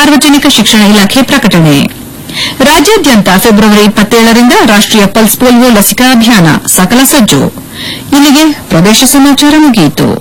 ಸಾರ್ವಜನಿಕ ಶಿಕ್ಷಣ ಇಲಾಖೆ ಪ್ರಕಟಣೆ ರಾಜ್ಯಾದ್ಯಂತ ಫೆಬ್ರವರಿ ಇಪ್ಪತ್ತೇಳರಿಂದ ರಾಷ್ಟೀಯ ಪಲ್ಸ್ ಪೋಲಿಯೋ ಲಸಿಕಾ ಅಭಿಯಾನ ಸಕಲ ಸಜ್ಜು ಇಲ್ಲಿಗೆ ಪ್ರದೇಶ ಸಮಾಚಾರ ಮುಗಿಯಿತು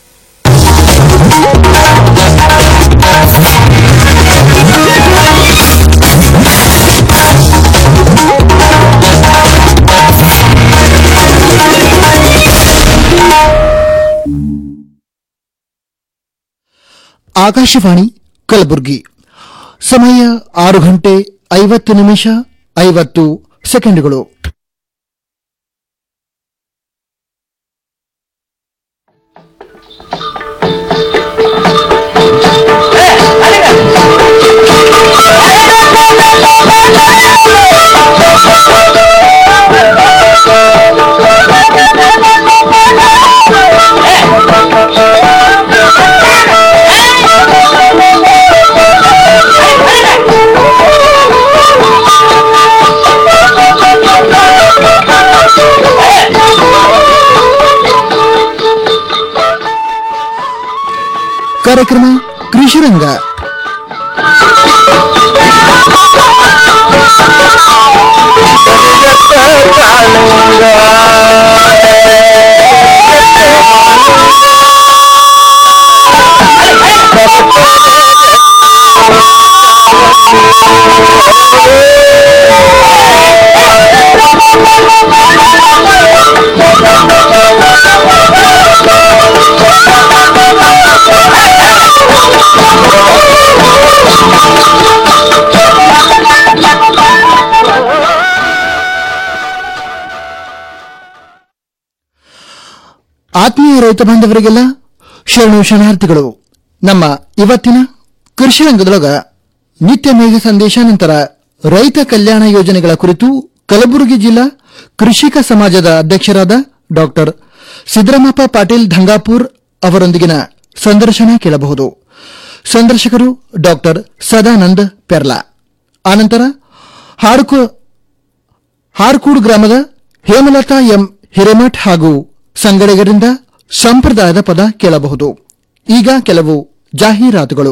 ಆಕಾಶವಾಣಿ ಕಲಬುರಗಿ ಸಮಯ ಆರು ಗಂಟೆ ಐವತ್ತು ನಿಮಿಷ ಐವತ್ತು ಸೆಕೆಂಡುಗಳು ಕಾರ್ಯಕ್ರಮ ಕೃಷಿರಂಗ ಆತ್ಮೀಯ ರೈತ ಬಾಂಧವರಿಗೆಲ್ಲ ಶರಣು ಶರಣಾರ್ಥಿಗಳು ನಮ್ಮ ಇವತ್ತಿನ ಕೃಷಿ ರಂಗದೊಳಗ ನಿತ್ಯ ಮೇಘ ಸಂದೇಶ ನಂತರ ರೈತ ಕಲ್ಯಾಣ ಯೋಜನೆಗಳ ಕುರಿತು ಕಲಬುರಗಿ ಜಿಲ್ಲಾ ಕೃಷಿಕ ಸಮಾಜದ ಅಧ್ಯಕ್ಷರಾದ ಡಾಕ್ಟರ್ ಸಿದ್ದರಾಮಪ್ಪ ಪಾಟೀಲ್ ಧಂಗಾಪುರ್ ಅವರೊಂದಿಗಿನ ಸಂದರ್ಶನ ಕೇಳಬಹುದು ಸಂದರ್ಶಕರು ಡಾಕ್ಟರ್ ಸದಾನಂದ್ ಪೆರ್ಲಾ ಆನಂತರ ಹಾಡ್ಕೋ ಹಾರ್ಕೂಡ್ ಗ್ರಾಮದ ಹೇಮಲತಾ ಎಂ ಹಿರೇಮಠ್ ಹಾಗೂ ಸಂಗಡಿಗರಿಂದ ಸಂಪ್ರದಾಯದ ಪದ ಕೇಳಬಹುದು ಈಗ ಕೆಲವು ಜಾಹೀರಾತುಗಳು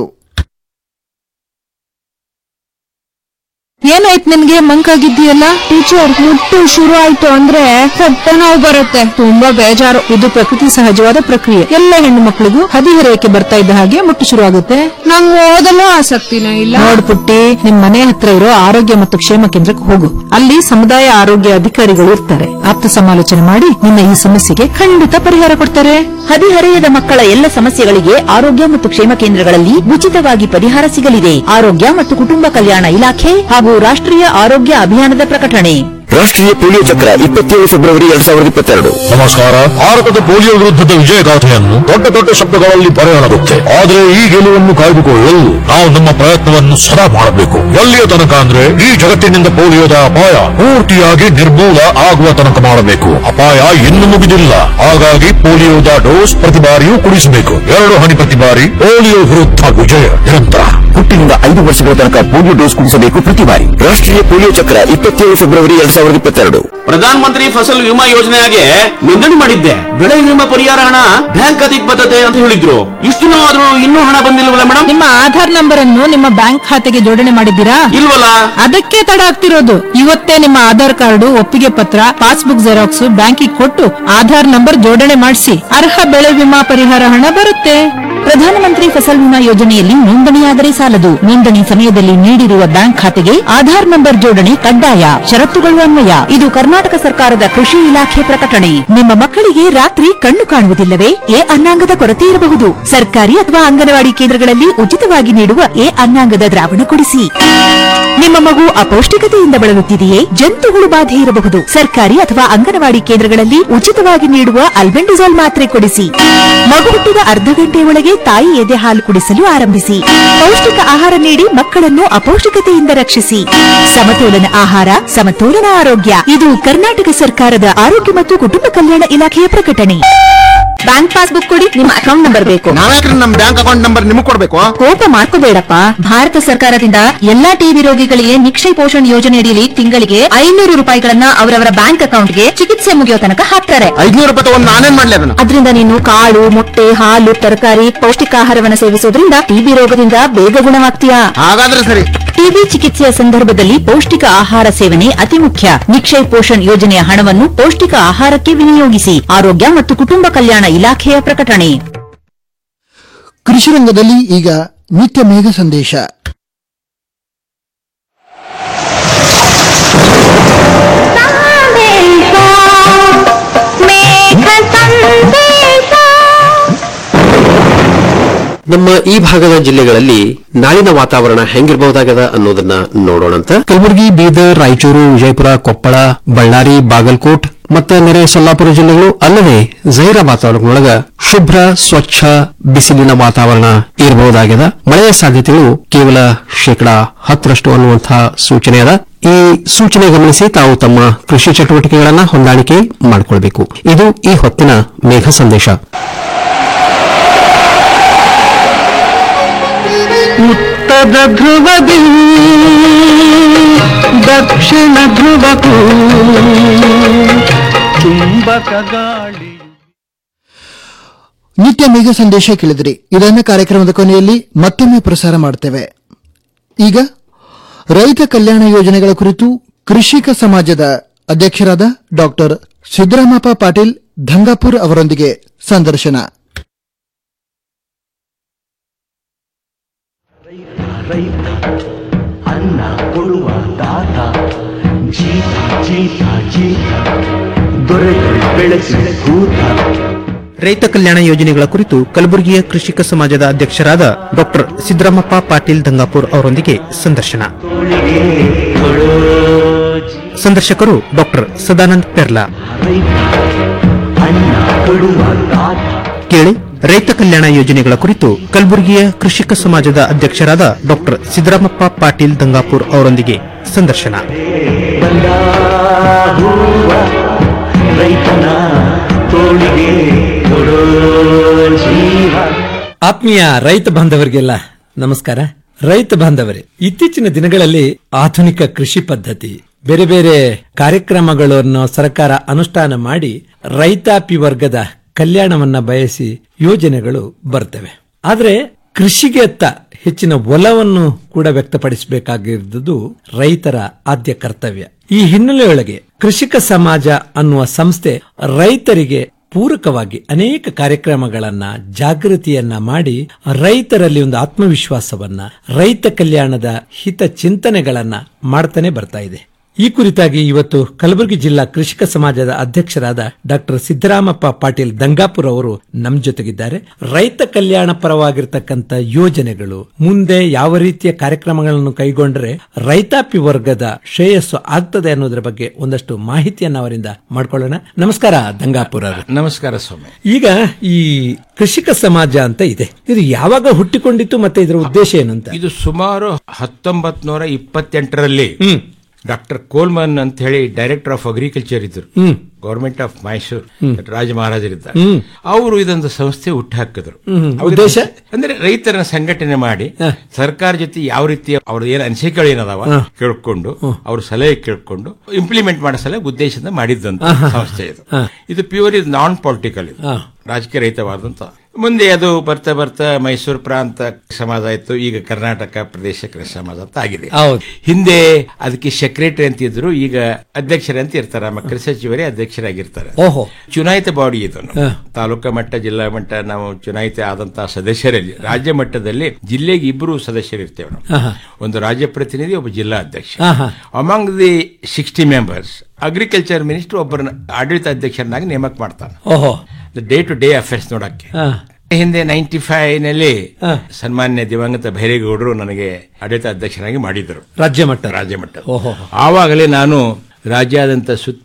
ಏನಾಯ್ತು ನಿನ್ಗೆ ಮಂಕಾಗಿದ್ದೀಯಲ್ಲ ಟೀಚರ್ ಮುಟ್ಟು ಶುರು ಆಯ್ತು ಅಂದ್ರೆ ಹೊಟ್ಟೆ ನೋವು ಬರುತ್ತೆ ತುಂಬಾ ಬೇಜಾರು ಇದು ಪ್ರಕೃತಿ ಸಹಜವಾದ ಪ್ರಕ್ರಿಯೆ ಎಲ್ಲ ಹೆಣ್ಣು ಮಕ್ಕಳಿಗೂ ಹದಿಹರೆಯಕ್ಕೆ ಬರ್ತಾ ಇದ್ದ ಹಾಗೆ ಮುಟ್ಟು ಶುರು ಆಗುತ್ತೆ ನಂಗ್ ಓದಲು ಆಸಕ್ತಿನೇ ಇಲ್ಲ ನೋಡ್ಪುಟ್ಟಿ ನಿಮ್ ಮನೆ ಹತ್ರ ಇರೋ ಆರೋಗ್ಯ ಮತ್ತು ಕ್ಷೇಮ ಕೇಂದ್ರಕ್ಕೆ ಹೋಗು ಅಲ್ಲಿ ಸಮುದಾಯ ಆರೋಗ್ಯ ಅಧಿಕಾರಿಗಳು ಇರ್ತಾರೆ ಆಪ್ತ ಸಮಾಲೋಚನೆ ಮಾಡಿ ನಿನ್ನ ಈ ಸಮಸ್ಯೆಗೆ ಖಂಡಿತ ಪರಿಹಾರ ಕೊಡ್ತಾರೆ ಹದಿಹರೆಯದ ಮಕ್ಕಳ ಎಲ್ಲ ಸಮಸ್ಯೆಗಳಿಗೆ ಆರೋಗ್ಯ ಮತ್ತು ಕ್ಷೇಮ ಕೇಂದ್ರಗಳಲ್ಲಿ ಉಚಿತವಾಗಿ ಪರಿಹಾರ ಸಿಗಲಿದೆ ಆರೋಗ್ಯ ಮತ್ತು ಕುಟುಂಬ ಕಲ್ಯಾಣ ಇಲಾಖೆ ಹಾಗೂ ರಾಷ್ಟ್ರೀಯ ಆರೋಗ್ಯ ಅಭಿಯಾನದ ಪ್ರಕಟಣೆ ರಾಷ್ಟ್ರೀಯ ಪೋಲಿಯೋ ಚಕ್ರ ಇಪ್ಪತ್ತೇಳು ಫೆಬ್ರವರಿ ಎರಡ್ ಸಾವಿರದ ಇಪ್ಪತ್ತೆರಡು ನಮಸ್ಕಾರ ಭಾರತದ ಪೋಲಿಯೋ ವಿರುದ್ಧದ ವಿಜಯಗಾಥೆಯನ್ನು ದೊಡ್ಡ ದೊಡ್ಡ ಶಬ್ದಗಳಲ್ಲಿ ಬರೆಯಲಾಗುತ್ತೆ ಆದರೆ ಈ ಗೆಲುವನ್ನು ಕಾಯ್ದುಕೊಳ್ಳಲು ನಾವು ನಮ್ಮ ಪ್ರಯತ್ನವನ್ನು ಸದಾ ಮಾಡಬೇಕು ಎಲ್ಲಿಯ ತನಕ ಅಂದ್ರೆ ಈ ಜಗತ್ತಿನಿಂದ ಪೋಲಿಯೋದ ಅಪಾಯ ಪೂರ್ತಿಯಾಗಿ ನಿರ್ಮೂಲ ಆಗುವ ತನಕ ಮಾಡಬೇಕು ಅಪಾಯ ಇನ್ನೂ ಮುಗಿದಿಲ್ಲ ಹಾಗಾಗಿ ಪೋಲಿಯೋದ ಡೋಸ್ ಪ್ರತಿ ಬಾರಿಯೂ ಕುಡಿಸಬೇಕು ಎರಡು ಹನಿ ಪ್ರತಿ ಬಾರಿ ಪೋಲಿಯೋ ವಿರುದ್ಧ ವಿಜಯ ನಿರಂತರ ಹುಟ್ಟಿನಿಂದ ಐದು ವರ್ಷಗಳ ತನಕ ಪೋಲಿಯೋ ಡೋಸ್ ಕುಡಿಸಬೇಕು ಪ್ರತಿ ಬಾರಿ ರಾಷ್ಟ್ರೀಯ ಪೋಲಿಯೋ ಚಕ್ರ ಇಪ್ಪತ್ತೇಳು ಫೆಬ್ರವರಿ ಎರಡ್ ಸಾವಿರದ ಇಪ್ಪತ್ತೆರಡು ಪ್ರಧಾನ ಮಂತ್ರಿ ಫಸಲ್ ವಿಮಾ ಯೋಜನೆಗೆ ನೋಂದಣಿ ಮಾಡಿದ್ದೆ ಬೆಳೆ ವಿಮಾ ಪರಿಹಾರ ಹಣ ಬ್ಯಾಂಕ್ ಖಾತೆಗೆ ಬರ್ತದೆ ಅಂತ ಹೇಳಿದ್ರು ಇಷ್ಟು ದಿನ ಆದ್ರೂ ಇನ್ನೂ ಹಣ ಬಂದಿಲ್ವಲ್ಲ ಮೇಡಮ್ ನಿಮ್ಮ ಆಧಾರ್ ನಂಬರ್ ಅನ್ನು ನಿಮ್ಮ ಬ್ಯಾಂಕ್ ಖಾತೆಗೆ ಜೋಡಣೆ ಮಾಡಿದ್ದೀರಾ ಇಲ್ವಲ್ಲ ಅದಕ್ಕೆ ತಡ ಆಗ್ತಿರೋದು ಇವತ್ತೇ ನಿಮ್ಮ ಆಧಾರ್ ಕಾರ್ಡು ಒಪ್ಪಿಗೆ ಪತ್ರ ಪಾಸ್ಬುಕ್ ಜೆರಾಕ್ಸ್ ಬ್ಯಾಂಕಿಗೆ ಕೊಟ್ಟು ಆಧಾರ್ ನಂಬರ್ ಜೋಡಣೆ ಮಾಡಿಸಿ ಅರ್ಹ ಬೆಳೆ ವಿಮಾ ಪರಿಹಾರ ಹಣ ಬರುತ್ತೆ ಪ್ರಧಾನಮಂತ್ರಿ ಫಸಲ್ ವಿಮಾ ಯೋಜನೆಯಲ್ಲಿ ನೋಂದಣಿಯಾದರೆ ಸಾಲದು ನೋಂದಣಿ ಸಮಯದಲ್ಲಿ ನೀಡಿರುವ ಬ್ಯಾಂಕ್ ಖಾತೆಗೆ ಆಧಾರ್ ನಂಬರ್ ಜೋಡಣೆ ಕಡ್ಡಾಯ ಷರತ್ತುಗಳು ಅನ್ವಯ ಇದು ಕರ್ನಾಟಕ ಸರ್ಕಾರದ ಕೃಷಿ ಇಲಾಖೆ ಪ್ರಕಟಣೆ ನಿಮ್ಮ ಮಕ್ಕಳಿಗೆ ರಾತ್ರಿ ಕಣ್ಣು ಕಾಣುವುದಿಲ್ಲವೇ ಎ ಅನ್ನಾಂಗದ ಕೊರತೆ ಇರಬಹುದು ಸರ್ಕಾರಿ ಅಥವಾ ಅಂಗನವಾಡಿ ಕೇಂದ್ರಗಳಲ್ಲಿ ಉಚಿತವಾಗಿ ನೀಡುವ ಎ ಅನ್ನಾಂಗದ ದ್ರಾವಣ ಕೊಡಿಸಿ ನಿಮ್ಮ ಮಗು ಅಪೌಷ್ಟಿಕತೆಯಿಂದ ಬಳಲುತ್ತಿದೆಯೇ ಜಂತುಹುಳು ಬಾಧೆ ಇರಬಹುದು ಸರ್ಕಾರಿ ಅಥವಾ ಅಂಗನವಾಡಿ ಕೇಂದ್ರಗಳಲ್ಲಿ ಉಚಿತವಾಗಿ ನೀಡುವ ಅಲ್ಬೆಂಡಿಸಾಲ್ ಮಾತ್ರೆ ಕೊಡಿಸಿ ಮಗು ಹುಟ್ಟಿದ ಅರ್ಧ ಗಂಟೆ ಒಳಗೆ ತಾಯಿ ಎದೆ ಹಾಲು ಕುಡಿಸಲು ಆರಂಭಿಸಿ ಪೌಷ್ಟಿಕ ಆಹಾರ ನೀಡಿ ಮಕ್ಕಳನ್ನು ಅಪೌಷ್ಟಿಕತೆಯಿಂದ ರಕ್ಷಿಸಿ ಸಮತೋಲನ ಆಹಾರ ಸಮತೋಲನ ಆರೋಗ್ಯ ಇದು ಕರ್ನಾಟಕ ಸರ್ಕಾರದ ಆರೋಗ್ಯ ಮತ್ತು ಕುಟುಂಬ ಕಲ್ಯಾಣ ಇಲಾಖೆಯ ಪ್ರಕಟಣೆ ಬ್ಯಾಂಕ್ ಪಾಸ್ಬುಕ್ ಕೊಡಿ ನಿಮ್ಮ ಅಕೌಂಟ್ ನಂಬರ್ ಬೇಕು ನಾವ್ಯಾಕ್ರಿ ನಮ್ ಬ್ಯಾಂಕ್ ಅಕೌಂಟ್ ನಂಬರ್ ನಿಮಗ್ ಕೊಡ್ಬೇಕು ಕೋಪ ಮಾಡ್ಕೋಬೇಡಪ್ಪ ಭಾರತ ಸರ್ಕಾರದಿಂದ ಎಲ್ಲಾ ಟಿಬಿ ರೋಗಿಗಳಿಗೆ ಮಕ್ಕಳಿಗೆ ನಿಕ್ಷಯ್ ಪೋಷಣ್ ಯೋಜನೆಯಡಿಯಲ್ಲಿ ತಿಂಗಳಿಗೆ ಐನೂರು ರೂಪಾಯಿಗಳನ್ನ ಅವರವರ ಬ್ಯಾಂಕ್ ಅಕೌಂಟ್ಗೆ ಚಿಕಿತ್ಸೆ ಮುಗಿಯೋ ತನಕ ಹಾಕ್ತಾರೆ ಐದ್ನೂರು ರೂಪಾಯಿ ತಗೊಂಡ್ ನಾನೇನ್ ಮಾಡ್ಲಿ ಅದನ್ನ ಅದರಿಂದ ನೀನು ಕಾಳು ಮೊಟ್ಟೆ ಹಾಲು ತರಕಾರಿ ಪೌಷ್ಟಿಕಾಹಾರವನ್ನು ಸೇವಿಸೋದ್ರಿಂದ ಟಿಬಿ ರೋಗದಿಂದ ಬೇಗ ಗುಣವಾಗ್ತೀಯಾ ಹಾಗಾದ್ರೆ ಸರಿ ಟಿಬಿ ಚಿಕಿತ್ಸೆಯ ಸಂದರ್ಭದಲ್ಲಿ ಪೌಷ್ಟಿಕ ಆಹಾರ ಸೇವನೆ ಅತಿ ಮುಖ್ಯ ನಿಕ್ಷಯ್ ಪೋಷಣ್ ಯೋಜನೆಯ ಹಣವನ್ನು ಪೌಷ್ಟಿಕ ಆಹಾರಕ್ಕೆ ವಿನಿಯೋಗಿಸಿ ಆರೋಗ್ಯ ಮತ್ತು ಕುಟುಂಬ ಕಲ್ಯಾಣ ಇಲಾಖೆಯ ಪ್ರಕಟಣೆ ಕೃಷಿ ರಂಗದಲ್ಲಿ ಈಗ ನಿತ್ಯ ಮೇಘ ಸಂದೇಶ ನಮ್ಮ ಈ ಭಾಗದ ಜಿಲ್ಲೆಗಳಲ್ಲಿ ನಾಳಿನ ವಾತಾವರಣ ಹೆಂಗಿರಬಹುದಾಗದ ಅನ್ನೋದನ್ನ ನೋಡೋಣಂತ ಕಲಬುರಗಿ ಬೀದರ್ ರಾಯಚೂರು ವಿಜಯಪುರ ಕೊಪ್ಪಳ ಬಳ್ಳಾರಿ ಬಾಗಲಕೋಟ್ ಮತ್ತು ನೆರೆ ಸೊಲ್ಲಾಪುರ ಜಿಲ್ಲೆಗಳು ಅಲ್ಲದೆ ಜೈರ ವಾತಾವರಣದೊಳಗ ಶುಭ್ರ ಸ್ವಚ್ಛ ಬಿಸಿಲಿನ ವಾತಾವರಣ ಇರಬಹುದಾಗಿದೆ ಮಳೆಯ ಸಾಧ್ಯತೆಗಳು ಕೇವಲ ಶೇಕಡಾ ಹತ್ತರಷ್ಟು ಅನ್ನುವಂತಹ ಸೂಚನೆ ಅದ ಈ ಸೂಚನೆ ಗಮನಿಸಿ ತಾವು ತಮ್ಮ ಕೃಷಿ ಚಟುವಟಿಕೆಗಳನ್ನ ಹೊಂದಾಣಿಕೆ ಮಾಡಿಕೊಳ್ಬೇಕು ಇದು ಈ ಹೊತ್ತಿನ ಮೇಘ ಸಂದೇಶ ಉತ್ತರ ಧ್ರುವದಿ ದಕ್ಷಿಣ ಧ್ರುವಕ್ಕೂ ಚುಂಬಕ ಗಾಳಿ ನಿತ್ಯ ಮೇಘ ಸಂದೇಶ ಕೇಳಿದ್ರಿ ಇದನ್ನ ಕಾರ್ಯಕ್ರಮದ ಕೊನೆಯಲ್ಲಿ ಮತ್ತೊಮ್ಮೆ ಪ್ರಸಾರ ಮಾಡ್ತೇವೆ ಈಗ ರೈತ ಕಲ್ಯಾಣ ಯೋಜನೆಗಳ ಕುರಿತು ಕೃಷಿಕ ಸಮಾಜದ ಅಧ್ಯಕ್ಷರಾದ ಡಾಕ್ಟರ್ ಸಿದ್ದರಾಮಪ್ಪ ಪಾಟೀಲ್ ಧಂಗಾಪುರ್ ಅವರೊಂದಿಗೆ ಸಂದರ್ಶನ ರೈತ ಅನ್ನ ಕೊಡುವ ದಾತ ಜೀತ ಜೀತ ಜೀತ ದೊರೆಗಳು ಬೆಳೆಸಿದ ಕೂತ ರೈತ ಕಲ್ಯಾಣ ಯೋಜನೆಗಳ ಕುರಿತು ಕಲಬುರಗಿಯ ಕೃಷಿಕ ಸಮಾಜದ ಅಧ್ಯಕ್ಷರಾದ ಡಾಕ್ಟರ್ ಸಿದ್ದರಾಮಪ್ಪ ಪಾಟೀಲ್ ದಂಗಾಪುರ್ ಅವರೊಂದಿಗೆ ಸಂದರ್ಶನ ಸಂದರ್ಶಕರು ಡಾಕ್ಟರ್ ಸದಾನಂದ್ ಪೆರ್ಲಾ ಅನ್ನ ಕೊಡುವ ದಾತ ಕೇಳಿ ರೈತ ಕಲ್ಯಾಣ ಯೋಜನೆಗಳ ಕುರಿತು ಕಲಬುರಗಿಯ ಕೃಷಿಕ ಸಮಾಜದ ಅಧ್ಯಕ್ಷರಾದ ಡಾಕ್ಟರ್ ಸಿದ್ದರಾಮಪ್ಪ ಪಾಟೀಲ್ ದಂಗಾಪುರ್ ಅವರೊಂದಿಗೆ ಸಂದರ್ಶನ ಬಂದ ಹೂವ ರೈತನ ತೋಳಿಗೆ ಕೊಡೋ ಜೀವ ಆತ್ಮೀಯ ರೈತ ಬಾಂಧವರಿಗೆಲ್ಲ ನಮಸ್ಕಾರ ರೈತ ಬಾಂಧವರೇ ಇತ್ತೀಚಿನ ದಿನಗಳಲ್ಲಿ ಆಧುನಿಕ ಕೃಷಿ ಪದ್ಧತಿ ಬೇರೆ ಬೇರೆ ಕಾರ್ಯಕ್ರಮಗಳನ್ನು ಸರ್ಕಾರ ಅನುಷ್ಠಾನ ಮಾಡಿ ರೈತಾಪಿ ವರ್ಗದ ಕಲ್ಯಾಣವನ್ನ ಬಯಸಿ ಯೋಜನೆಗಳು ಬರ್ತವೆ ಆದ್ರೆ ಕೃಷಿಗೆ ಅತ್ತ ಹೆಚ್ಚಿನ ಒಲವನ್ನು ಕೂಡ ವ್ಯಕ್ತಪಡಿಸಬೇಕಾಗಿರುವುದು ರೈತರ ಆದ್ಯ ಕರ್ತವ್ಯ ಈ ಹಿನ್ನೆಲೆಯೊಳಗೆ ಕೃಷಿಕ ಸಮಾಜ ಅನ್ನುವ ಸಂಸ್ಥೆ ರೈತರಿಗೆ ಪೂರಕವಾಗಿ ಅನೇಕ ಕಾರ್ಯಕ್ರಮಗಳನ್ನ ಜಾಗೃತಿಯನ್ನ ಮಾಡಿ ರೈತರಲ್ಲಿ ಒಂದು ಆತ್ಮವಿಶ್ವಾಸವನ್ನ ರೈತ ಕಲ್ಯಾಣದ ಹಿತ ಚಿಂತನೆಗಳನ್ನ ಮಾಡ್ತಾನೆ ಬರ್ತಾ ಇದೆ ಈ ಕುರಿತಾಗಿ ಇವತ್ತು ಕಲಬುರಗಿ ಜಿಲ್ಲಾ ಕೃಷಿಕ ಸಮಾಜದ ಅಧ್ಯಕ್ಷರಾದ ಡಾಕ್ಟರ್ ಸಿದ್ದರಾಮಪ್ಪ ಪಾಟೀಲ್ ದಂಗಾಪುರ್ ಅವರು ನಮ್ ಜೊತೆಗಿದ್ದಾರೆ ರೈತ ಕಲ್ಯಾಣ ಪರವಾಗಿರ್ತಕ್ಕಂಥ ಯೋಜನೆಗಳು ಮುಂದೆ ಯಾವ ರೀತಿಯ ಕಾರ್ಯಕ್ರಮಗಳನ್ನು ಕೈಗೊಂಡ್ರೆ ರೈತಾಪಿ ವರ್ಗದ ಶ್ರೇಯಸ್ಸು ಆಗ್ತದೆ ಅನ್ನೋದ್ರ ಬಗ್ಗೆ ಒಂದಷ್ಟು ಮಾಹಿತಿಯನ್ನು ಅವರಿಂದ ಮಾಡ್ಕೊಳ್ಳೋಣ ನಮಸ್ಕಾರ ದಂಗಾಪುರ ನಮಸ್ಕಾರ ಸ್ವಾಮಿ ಈಗ ಈ ಕೃಷಿಕ ಸಮಾಜ ಅಂತ ಇದೆ ಇದು ಯಾವಾಗ ಹುಟ್ಟಿಕೊಂಡಿತ್ತು ಮತ್ತೆ ಇದರ ಉದ್ದೇಶ ಏನು ಅಂತ ಇದು ಸುಮಾರು ಹತ್ತೊಂಬತ್ ನೂರ ಇಪ್ಪತ್ತೆಂಟರಲ್ಲಿ ಡಾಕ್ಟರ್ ಕೋಲ್ಮನ್ ಅಂತ ಹೇಳಿ ಡೈರೆಕ್ಟರ್ ಆಫ್ ಅಗ್ರಿಕಲ್ಚರ್ ಇದ್ರು ಹ್ಮ್. ಗವರ್ಮೆಂಟ್ ಆಫ್ ಮೈಸೂರು ರಾಜ ಮಹಾರಾಜರಿದ್ದ ಹ್ಮ್. ಅವರು ಇದೊಂದು ಸಂಸ್ಥೆ ಹುಟ್ಟುಹಾಕಿದ್ರು ಹ್ಮ್. ಅವ್ರ ಉದ್ದೇಶ? ಅಂದ್ರೆ ರೈತರನ್ನ ಸಂಘಟನೆ ಮಾಡಿ ಸರ್ಕಾರ ಜೊತೆ ಯಾವ ರೀತಿ ಅವ್ರ ಏನ್ ಅನಿಸಿಕೆಗಳು ಏನದಾವ ಹ. ಕೇಳ್ಕೊಂಡು ಅವ್ರ ಸಲಹೆ ಕೇಳ್ಕೊಂಡು ಇಂಪ್ಲಿಮೆಂಟ್ ಮಾಡೋ ಸಲಹೆ ಉದ್ದೇಶದಿಂದ ಮಾಡಿದ್ದಂತ ಆಹಾ. ಸಂಸ್ಥೆ ಇದು ಹ. ಇದು ಪ್ಯೂರ್ ಇದು ನಾನ್ ಪೊಲಿಟಿಕಲ್ ಇದು ಹ. ರಾಜಕೀಯ ರಹಿತವಾದಂತ ಮುಂದೆ ಅದು ಬರ್ತಾ ಬರ್ತಾ ಮೈಸೂರು ಪ್ರಾಂತ ಸಮಾಜ ಆಯ್ತು ಈಗ ಕರ್ನಾಟಕ ಪ್ರದೇಶ ಕೃಷಿ ಸಮಾಜ ಅಂತ ಆಗಿದೆ ಹೌದು. ಹಿಂದೆ ಅದಕ್ಕೆ ಸೆಕ್ರೆಟರಿ ಅಂತ ಇದ್ರು ಈಗ ಅಧ್ಯಕ್ಷರ ಅಂತ ಇರ್ತಾರೆ ನಮ್ಮ ಕೃಷಿ ಸಚಿವರೇ ಅಧ್ಯಕ್ಷರಾಗಿರ್ತಾರೆ ಓಹೋ ಚುನಾಯಿತ ಬಾಡಿ ಇದು ಹ. ತಾಲೂಕಾ ಮಟ್ಟ ಜಿಲ್ಲಾ ಮಟ್ಟ ನಾವು ಚುನಾಯಿತ ಆದಂತಹ ಸದಸ್ಯರಲ್ಲಿ ರಾಜ್ಯ ಮಟ್ಟದಲ್ಲಿ ಜಿಲ್ಲೆಗೆ ಇಬ್ಬರು ಸದಸ್ಯರಿರ್ತೇವೆ ನಾವು ಆಹಾ. ಒಂದು ರಾಜ್ಯ ಪ್ರತಿನಿಧಿ ಒಬ್ಬ ಜಿಲ್ಲಾ ಅಧ್ಯಕ್ಷ ಆಹಾ. Among the sixty members agriculture minister ಒಬ್ಬರನ್ನ ಆಡಳಿತ ಅಧ್ಯಕ್ಷರನ್ನಾಗಿ ನೇಮಕ ಮಾಡ್ತಾನೆ ಓಹೋ ಡೇ ಟು ಡೇ ಅಫೇರ್ಸ್ ನೋಡಕ್ಕೆ ಹ. ಹಿಂದೆ ನೈಂಟಿ ಫೈವ್ ನಲ್ಲಿ ಹ. ಸನ್ಮಾನ್ಯ ದಿವಂಗತ ಭೈರೇಗೌಡರು ನನಗೆ ಆಡಳಿತ ಅಧ್ಯಕ್ಷರಾಗಿ ಮಾಡಿದ್ರು ರಾಜ್ಯ ಮಟ್ಟ ರಾಜ್ಯ ಮಟ್ಟ ಓಹೋ ಆವಾಗಲೇ ನಾನು ರಾಜ್ಯಾದ್ಯಂತ ಸುತ್ತಿ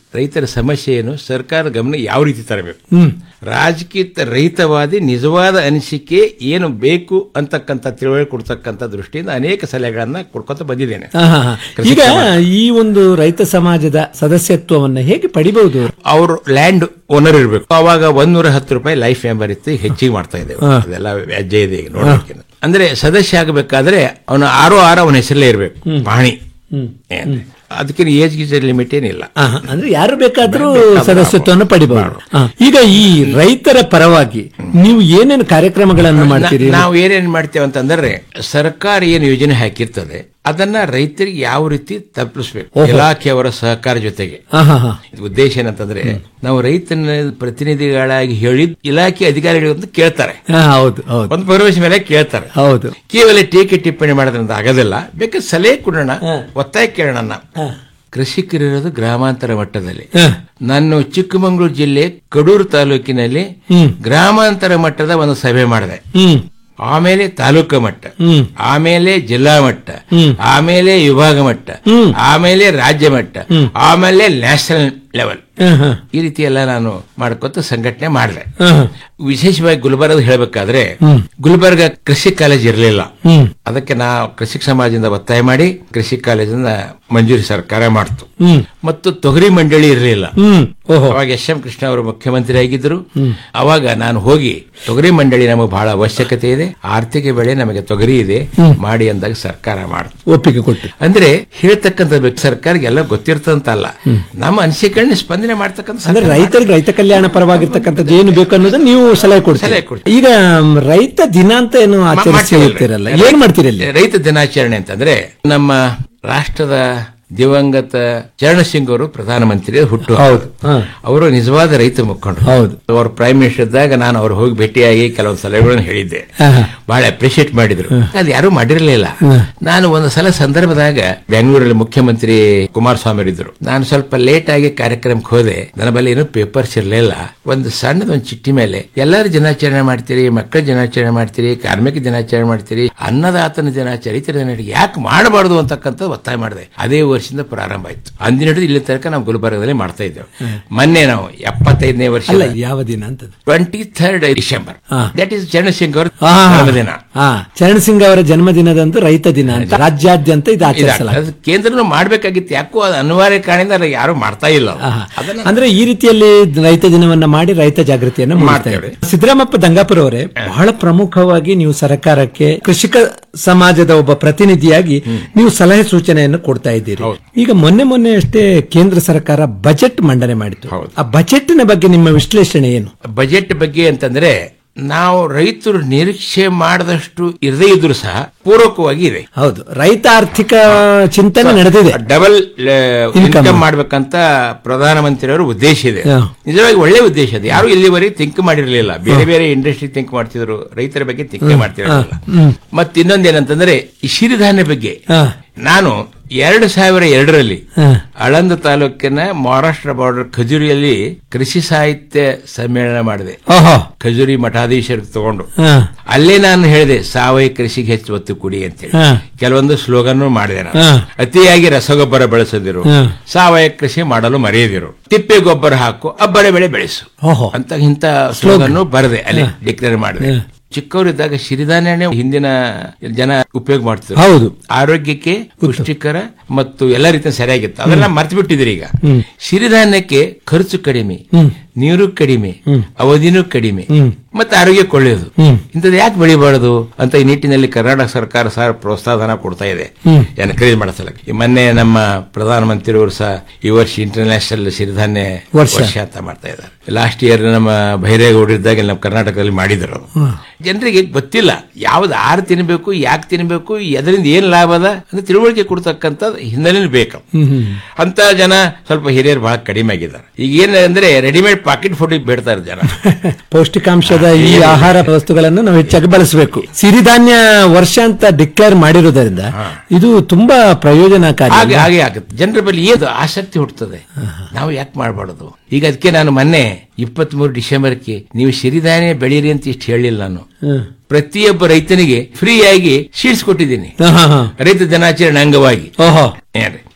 ರೈತರ ಸಮಸ್ಯೆ ಏನು ಸರ್ಕಾರ ಗಮನ ಯಾವ ರೀತಿ ತರಬೇಕು ಹ್ಮ್ ರಾಜಕೀಯ ರಹಿತವಾದಿ ನಿಜವಾದ ಅನಿಸಿಕೆ ಏನು ಬೇಕು ಅಂತಕ್ಕಂಥ ತಿಳುವಳಿಕೆ ಕೊಡ್ತಕ್ಕಂಥ ದೃಷ್ಟಿಯಿಂದ ಅನೇಕ ಸಲಹೆಗಳನ್ನ ಕೊಡ್ಕೊತ ಬಂದಿದ್ದೇನೆ ಆಹಾ, ಹಾ. ಕೃಷಿ ಈಗ ಸಮಾಜ. ಈ ಒಂದು ರೈತ ಸಮಾಜದ ಸದಸ್ಯತ್ವವನ್ನ ಹೇಗೆ ಪಡಿಬಹುದು ಅವರು ಲ್ಯಾಂಡ್ ಓನರ್ ಇರಬೇಕು ಅವಾಗ ಒಂದೂರ ಹತ್ತು ರೂಪಾಯಿ ಲೈಫ್ ಮೆಂಬರ್ ಇತ್ತು ಈಗ ಹೆಚ್ಚಿಗೆ ಮಾಡ್ತಾ ಇದ್ದೇವೆ ಹಾ. ಅದೆಲ್ಲ ವ್ಯಾಜ್ಯ ಇದೆ ಈಗ ನೋಡೋಕೆ ಅಂದ್ರೆ ಸದಸ್ಯ ಆಗಬೇಕಾದ್ರೆ ಅವನ ಆರೋ ಆರ ಅವನ ಹೆಸರಲ್ಲೇ ಇರಬೇಕು ಪಹಣಿ ಹ್ಮ್. ಏನ್? ಅದಕ್ಕೆ ಏಜ್ ಗೀಜ್ ಲಿಮಿಟ್ ಏನಿಲ್ಲ ಆಹಾ, ಅಂದ್ರೆ ಯಾರು ಬೇಕಾದ್ರೂ ಬೇಕಾದ್ರೂ ಸದಸ್ಯತ್ವವನ್ನು ಪಡಿಬಹುದು ಆ, ಈಗ ಈ ರೈತರ ಪರವಾಗಿ ನೀವು ಏನೇನು ಕಾರ್ಯಕ್ರಮಗಳನ್ನು ಮಾಡ್ತೀರಿ ನಾ- ನಾವು ಏನೇನ್ ಮಾಡ್ತೇವೆ ಅಂತಂದ್ರೆ ಸರ್ಕಾರ ಏನು ಯೋಜನೆ ಹಾಕಿರ್ತದೆ ಅದನ್ನ ರೈತರಿಗೆ ಯಾವ ರೀತಿ ತಲುಪಿಸ್ಬೇಕು ಓಹೋ. ಇಲಾಖೆಯವರ ಸಹಕಾರ ಜೊತೆಗೆ ಆಹಾ, ಹಾ. ಇದು ಉದ್ದೇಶ ಏನಂತಂದ್ರೆ ನಾವು ರೈತನ ಪ್ರತಿನಿಧಿಗಳಾಗಿ ಹೇಳಿದ್ ಇಲಾಖೆ ಅಧಿಕಾರಿಗಳು ಅಂತ ಕೇಳ್ತಾರೆ ಹಾ, ಹೌದು ಹೌದು ಒಂದು ಭರವಸೆ ಮೇಲೆ ಕೇಳ್ತಾರೆ ಹೌದು ಕೇವಲ ಟೀಕೆ ಟಿಪ್ಪಣಿ ಮಾಡೋದ್ರಿಂದ ಆಗೋದಿಲ್ಲ ಬೇಕಾದ್ರೆ ಸಲಹೆ ಕೊಡೋಣ ಒತ್ತಾಯ ಕೇಳೋಣ ನಾವು. ಕೃಷಿಕರಿರೋದು ಗ್ರಾಮಾಂತರ ಮಟ್ಟದಲ್ಲಿ ನಾನು ಚಿಕ್ಕಮಗಳೂರು ಜಿಲ್ಲೆ ಕಡೂರು ತಾಲೂಕಿನಲ್ಲಿ ಗ್ರಾಮಾಂತರ ಮಟ್ಟದ ಒಂದು ಸಭೆ ಮಾಡಿದೆ ಹ್ಮ್ ಆಮೇಲೆ ತಾಲೂಕು ಮಟ್ಟ ಹ್ಮ್ ಆಮೇಲೆ ಜಿಲ್ಲಾ ಮಟ್ಟ ಹ್ಮ್. ಆಮೇಲೆ ವಿಭಾಗ ಮಟ್ಟ ಹ್ಮ್. ಆಮೇಲೆ ರಾಜ್ಯ ಮಟ್ಟ ಹ್ಮ್. ಆಮೇಲೆ ನ್ಯಾಷನಲ್ ಲೆವೆಲ್ ಹಾ, ಹಾ. ಈ ರೀತಿ ಎಲ್ಲ ನಾನು ಮಾಡ್ಕೊತ ಸಂಘಟನೆ ಮಾಡಿದೆ ಹಾ, ಹಾ. ವಿಶೇಷವಾಗಿ ಗುಲ್ಬರ್ಗ ಹೇಳಬೇಕಾದ್ರೆ ಹ್ಮ್. ಗುಲ್ಬರ್ಗ ಕೃಷಿ ಕಾಲೇಜ್ ಇರಲಿಲ್ಲ ಹ್ಮ್. ಅದಕ್ಕೆ ನಾ ಕೃಷಿ ಸಮಾಜದಿಂದ ಒತ್ತಾಯ ಮಾಡಿ ಕೃಷಿ ಕಾಲೇಜಿಂದ ಮಂಜೂರಿ ಸರ್ಕಾರ ಮಾಡ್ತು ಹ್ಮ್. ಮತ್ತು ತೊಗರಿ ಮಂಡಳಿ ಇರಲಿಲ್ಲ ಹ್ಮ್. ಓಹೋ ಅವಾಗ ಎಸ್ ಎಂ ಕೃಷ್ಣ ಅವರು ಮುಖ್ಯಮಂತ್ರಿ ಆಗಿದ್ರು ಅವಾಗ ನಾನು ಹೋಗಿ ತೊಗರಿ ಮಂಡಳಿ ನಮಗೆ ಬಹಳ ಅವಶ್ಯಕತೆ ಇದೆ ಆರ್ಥಿಕ ಬೆಳೆ ನಮಗೆ ತೊಗರಿ ಇದೆ ಮಾಡಿ ಅಂದಾಗ ಸರ್ಕಾರ ಮಾಡ್ತು ಒಪ್ಪಿಗೆ ಕೊಟ್ಟು ಅಂದ್ರೆ ಹೇಳ್ತಕ್ಕಂಥ ವ್ಯಕ್ತಿ ಸರ್ಕಾರಕ್ಕೆ ಎಲ್ಲ ಗೊತ್ತಿರ್ತಂತಲ್ಲ ನಮ್ಮ ಅನಿಸಿಕೆಗಳನ್ನ ಸ್ಪಂದನೆ ಮಾಡ್ತಕ್ಕಂಥ ಅಂದ್ರೆ ಸರ್ಕಾರ ರೈತರಿಗೆ ರೈತ ಕಲ್ಯಾಣ ಪರವಾಗಿರ್ತಕ್ಕಂಥದ್ದು ಏನು ಬೇಕು ಅನ್ನೋದನ್ನ ನೀವು ಸಲಹೆ ಕೊಡ್ತೀರಿ ಸಲಹೆ ಕೊಡ್ತೀವಿ. ಈಗ ಮ್, ರೈತ ದಿನ ಅಂತ ಏನು ಆಚರಿಸಿ ಮಾಡ್ತೀವಲ್ರಿ. ಹೋಗ್ತಿರಲ್ಲ ಏನ್ ಮಾಡ್ತೀರಿ ಅಲ್ಲಿ ರೈತ ದಿನಾಚರಣೆ ಅಂತಂದ್ರೆ ನಮ್ಮ ರಾಷ್ಟ್ರದ ದಿವಂಗತ ಚರಣ ಸಿಂಗ್ ಅವರು ಪ್ರಧಾನಮಂತ್ರಿ ಹುಟ್ಟು ಹೌದು. ಹಾ. ಅವರು ನಿಜವಾದ ರೈತ ಮುಖಂಡರು ಹೌದು. ಅವರು ಪ್ರೈಮ್ ಮಿನಿಸ್ಟರ್ ಇದ್ದಾಗ ನಾನು ಅವ್ರು ಹೋಗಿ ಭೇಟಿಯಾಗಿ ಕೆಲವೊಂದು ಸಲಹೆಗಳನ್ನು ಹೇಳಿದ್ದೆ ಹಾ, ಹಾ. ಬಹಳ ಅಪ್ರಿಶಿಯೇಟ್ ಮಾಡಿದ್ರು ಅದು ಯಾರು ಮಾಡಿರಲಿಲ್ಲ ನಾನು ಒಂದು ಸಲ ಸಂದರ್ಭದಾಗ ಬೆಂಗಳೂರಲ್ಲಿ ಮುಖ್ಯಮಂತ್ರಿ ಕುಮಾರಸ್ವಾಮಿ ಇದ್ರು ನಾನು ಸ್ವಲ್ಪ ಲೇಟ್ ಆಗಿ ಕಾರ್ಯಕ್ರಮಕ್ಕೆ ಹೋದೆ ನನ್ನ ಬಳಿ ಏನು ಪೇಪರ್ಸ್ ಇರಲಿಲ್ಲ ಒಂದು ಸಣ್ಣದ ಒಂದು ಚಿಟ್ಟಿ ಮೇಲೆ ಎಲ್ಲರೂ ದಿನಾಚರಣೆ ಮಾಡ್ತೀರಿ ಮಕ್ಕಳ ದಿನಾಚರಣೆ ಮಾಡ್ತೀರಿ ಕಾರ್ಮಿಕ ದಿನಾಚರಣೆ ಮಾಡ್ತೀರಿ ಅನ್ನದಾತನ ದಿನಾಚರಣೆ ರೈತರ ದಿನಾಚರಣೆ ಯಾಕೆ ಮಾಡಬಾರ್ದು ಅಂತಕ್ಕಂಥ ಒತ್ತಾಯ ಮಾಡಿದೆ ಅದೇ ವರ್ಷದಿಂದ ಪ್ರಾರಂಭ ಆಯ್ತು ಅಂದಿನ ಹಿಡಿದು ಇಲ್ಲಿ ತನಕ ನಾವು ಗುಲ್ಬರ್ಗದಲ್ಲಿ ಮಾಡ್ತಾ ಇದ್ದೇವೆ ಮೊನ್ನೆ ನಾವು ಎಪ್ಪತ್ತೈದನೇ ವರ್ಷ ಅಲ್ಲ ಯಾವ ದಿನ ಅಂತ ಟ್ವೆಂಟಿ ಥರ್ಡ್ ಡಿಸೆಂಬರ್ ಹಾ. ದಟ್ ಇಸ್ ಚರಣ ಸಿಂಗ್ ಅವರ ಹಾ, ಹಾ. ಜನ್ಮದಿನ ಹಾ ಚರಣ್ ಸಿಂಗ್ ಅವರ ಜನ್ಮದಿನದಂದು ರೈತ ದಿನ ಅಂತ ರಾಜ್ಯಾದ್ಯಂತ ಇದು ಆಚರಿಸಲಾಗಿದೆ ಅದು ಕೇಂದ್ರನು ಮಾಡ್ಬೇಕಾಗಿತ್ತು ಯಾಕೋ ಅದು ಅನಿವಾರ್ಯ ಕಾರಣದಿಂದ ಅದು ಯಾರು ಮಾಡ್ತಾ ಇಲ್ಲ ಆಹಾ. ಅಂದ್ರೆ ಈ ರೀತಿಯಲ್ಲಿ ರೈತ ದಿನವನ್ನ ಮಾಡಿ ರೈತ ಜಾಗೃತಿಯನ್ನ ಮಾಡ್ತಾ ಮಾಡ್ತೇವೆ. ಇದ್ದಾರೆ ಸಿದ್ದರಾಮಪ್ಪ ದಂಗಾಪುರ ಅವರೇ ಬಹಳ ಪ್ರಮುಖವಾಗಿ ನೀವು ಸರ್ಕಾರಕ್ಕೆ ಕೃಷಿಕ ಸಮಾಜದ ಒಬ್ಬ ಪ್ರತಿನಿಧಿಯಾಗಿ ನೀವು ಸಲಹೆ ಸೂಚನೆಯನ್ನು ಕೊಡ್ತಾ ಇದ್ದೀರಿ ಈಗ ಮೊನ್ನೆ ಮೊನ್ನೆ ಅಷ್ಟೇ ಕೇಂದ್ರ ಸರ್ಕಾರ ಬಜೆಟ್ ಮಂಡನೆ ಮಾಡಿತು ಆ ಬಜೆಟ್ನ ಬಗ್ಗೆ ನಿಮ್ಮ ವಿಶ್ಲೇಷಣೆ ಏನು ಬಜೆಟ್ ಬಗ್ಗೆ ಅಂತಂದ್ರೆ ನಾವು ರೈತರು ನಿರೀಕ್ಷೆ ಮಾಡದಷ್ಟು ಇರದೇ ಇದ್ರು ಸಹ ಪೂರಕವಾಗಿ ಇದೆ ಹೌದು ರೈತ ಆರ್ಥಿಕ ಚಿಂತನೆ ನಡೆದಿದೆ ಡಬಲ್ Income. ಇನ್ಕಮ್ ಮಾಡ್ಬೇಕಂತ ಪ್ರಧಾನಮಂತ್ರಿಯವರ ಉದ್ದೇಶ ಇದೆ ಹಾ. ನಿಜವಾಗಿ ಒಳ್ಳೆ ಉದ್ದೇಶ ಇದೆ ಯಾರು ಇಲ್ಲಿವರೆಗೆ ಥಿಂಕ್ ಮಾಡಿರಲಿಲ್ಲ ಬೇರೆ ಬೇರೆ ಇಂಡಸ್ಟ್ರಿ ಥಿಂಕ್ ಮಾಡ್ತಿದ್ರು ರೈತರ ಬಗ್ಗೆ ಥಿಂಕ್ ಮಾಡ್ತಿರಲಿಲ್ಲ ಹ್ಮ್. ಮತ್ತೆ ಇನ್ನೊಂದೇನಂತಂದ್ರೆ ಈ ಸಿರಿಧಾನ್ಯ ಬಗ್ಗೆ ಹಾ. ನಾನು ಎರಡು ಸಾವಿರ ಎರಡರಲ್ಲಿ ಹಾ. ಆಳಂದ ತಾಲೂಕಿನ ಮಹಾರಾಷ್ಟ್ರ ಬಾರ್ಡರ್ ಖಜೂರಿಯಲ್ಲಿ ಕೃಷಿ ಸಾಹಿತ್ಯ ಸಮ್ಮೇಳನ ಮಾಡಿದೆ ಓಹೋ ಖಜೂರಿ ಮಠಾಧೀಶರು ತಗೊಂಡು ಹಾ. ಅಲ್ಲೇ ನಾನು ಹೇಳಿದೆ ಸಾವಯವ ಕೃಷಿಗೆ ಹೆಚ್ಚು ಒತ್ತು ಕೊಡಿ ಅಂತೇಳಿ ಹಾ. ಕೆಲವೊಂದು ಸ್ಲೋಗನ್ ಮಾಡಿದೆ ನಾನು ಹಾ. ಅತಿಯಾಗಿ ರಸಗೊಬ್ಬರ ಬಳಸದಿರು ಹಾ. ಸಾವಯವ ಕೃಷಿ ಮಾಡಲು ಮರೆಯದಿರು ತಿಪ್ಪೆ ಗೊಬ್ಬರ ಹಾಕು ಅಬ್ಬರ ಬೆಳೆ ಬೆಳೆಸು ಓಹೋ ಅಂತ ಇಂತ ಸ್ಲೋಗನ್ ಬರದೆ ಅಲ್ಲಿ ಡಿಕ್ಲೇರ್ ಮಾಡಿದೆ ಚಿಕ್ಕವರಿದ್ದಾಗ ಸಿರಿಧಾನ್ಯನೇ ಹಿಂದಿನ ಜನ ಉಪಯೋಗ ಮಾಡ್ತಿದ್ರು ಹೌದು. ಆರೋಗ್ಯಕ್ಕೆ ಪುಷ್ಟಿಕರ ಮತ್ತು ಎಲ್ಲ ರೀತಿಯ ಸರಿಯಾಗಿತ್ತು ಅದೆಲ್ಲ ಮರ್ತು ಬಿಟ್ಟಿದ್ರಿ ಈಗ ಸಿರಿಧಾನ್ಯಕ್ಕೆ ಖರ್ಚು ಕಡಿಮೆ ನೀರು ಕಡಿಮೆ ಅವಧಿನೂ ಕಡಿಮೆ ಮತ್ತೆ ಆರೋಗ್ಯಕ್ಕೆ ಒಳ್ಳೆಯದು ಇಂಥದ್ದು ಯಾಕೆ ಬೆಳಿಬಾರದು ಅಂತ ಈ ನಿಟ್ಟಿನಲ್ಲಿ ಕರ್ನಾಟಕ ಸರ್ಕಾರ ಸಹ ಪ್ರೋತ್ಸಾಹನ ಕೊಡ್ತಾ ಇದೆ ಎನ್ಕರೇಜ್ ಮಾಡಿಸಲಕ್ಕೆ ಈ ಮೊನ್ನೆ ನಮ್ಮ ಪ್ರಧಾನಮಂತ್ರಿಯವರು ಸಹ ಈ ವರ್ಷ ಇಂಟರ್ನ್ಯಾಷನಲ್ ಸಿರಿಧಾನ್ಯ ವರ್ಷ. ವರ್ಷ ಅಂತ ಮಾಡ್ತಾ ಇದ್ದಾರೆ ಲಾಸ್ಟ್ ಇಯರ್ ನಮ್ಮ ಬೈರೇಗೌಡರಿದ್ದಾಗ ನಮ್ಮ ಕರ್ನಾಟಕದಲ್ಲಿ ಮಾಡಿದರು ಜನರಿಗೆ ಗೊತ್ತಿಲ್ಲ ಯಾವ್ದು ಆರು ತಿನ್ಬೇಕು ಯಾಕೆ ತಿನ್ಬೇಕು ಅದರಿಂದ ಏನ್ ಲಾಭ ಅದ ಅಂತ ತಿಳುವಳಿಕೆ ಕೊಡ್ತಕ್ಕಂಥ ಹಿನ್ನೆಲೆ ಬೇಕು ಅಂತ ಜನ ಸ್ವಲ್ಪ ಹಿರಿಯರು ಬಹಳ ಕಡಿಮೆ ಆಗಿದ್ದಾರೆ ಈಗ ಏನಂದ್ರೆ ರೆಡಿಮೇಡ್ ಪಾಕೆಟ್ ಫುಡ್ ಬೇಡ್ತಾರೆ ಜನ ಪೌಷ್ಟಿಕಾಂಶದ ಈ ಆಹಾರ ವಸ್ತುಗಳನ್ನು ನಾವು ಹೆಚ್ಚಾಗಿ ಬಳಸಬೇಕು ಸಿರಿಧಾನ್ಯ ವರ್ಷ ಅಂತ ಡಿಕ್ಲೇರ್ ಮಾಡಿರುವುದರಿಂದ ಇದು ತುಂಬಾ ಪ್ರಯೋಜನಕಾರಿ ಹಾಗೆ ಹಾಗೆ ಆಗುತ್ತೆ ಜನರ ಬಳಿ ಏನು ಆಸಕ್ತಿ ಹುಟ್ಟುತ್ತದೆ ನಾವು ಯಾಕೆ ಮಾಡಬಾರದು ಈಗ ಅದಕ್ಕೆ ನಾನು ಮೊನ್ನೆ ಇಪ್ಪತ್ತ್ ಮೂರು ಡಿಸೆಂಬರ್ಗೆ ನೀವು ಸಿರಿಧಾನ್ಯ ಬೆಳೀರಿ ಅಂತ ಇಷ್ಟು ಹೇಳಿಲ್ಲ ನಾನು ಹ್ಮ್. ಪ್ರತಿಯೊಬ್ಬ ರೈತನಿಗೆ ಫ್ರೀ ಆಗಿ ಶೀಟ್ಸ್ ಕೊಟ್ಟಿದ್ದೀನಿ ಹಾ, ಹಾ, ಹಾ. ರೈತ ದಿನಾಚರಣೆ ಅಂಗವಾಗಿ ಓಹೋ ಏನ್ರಿ?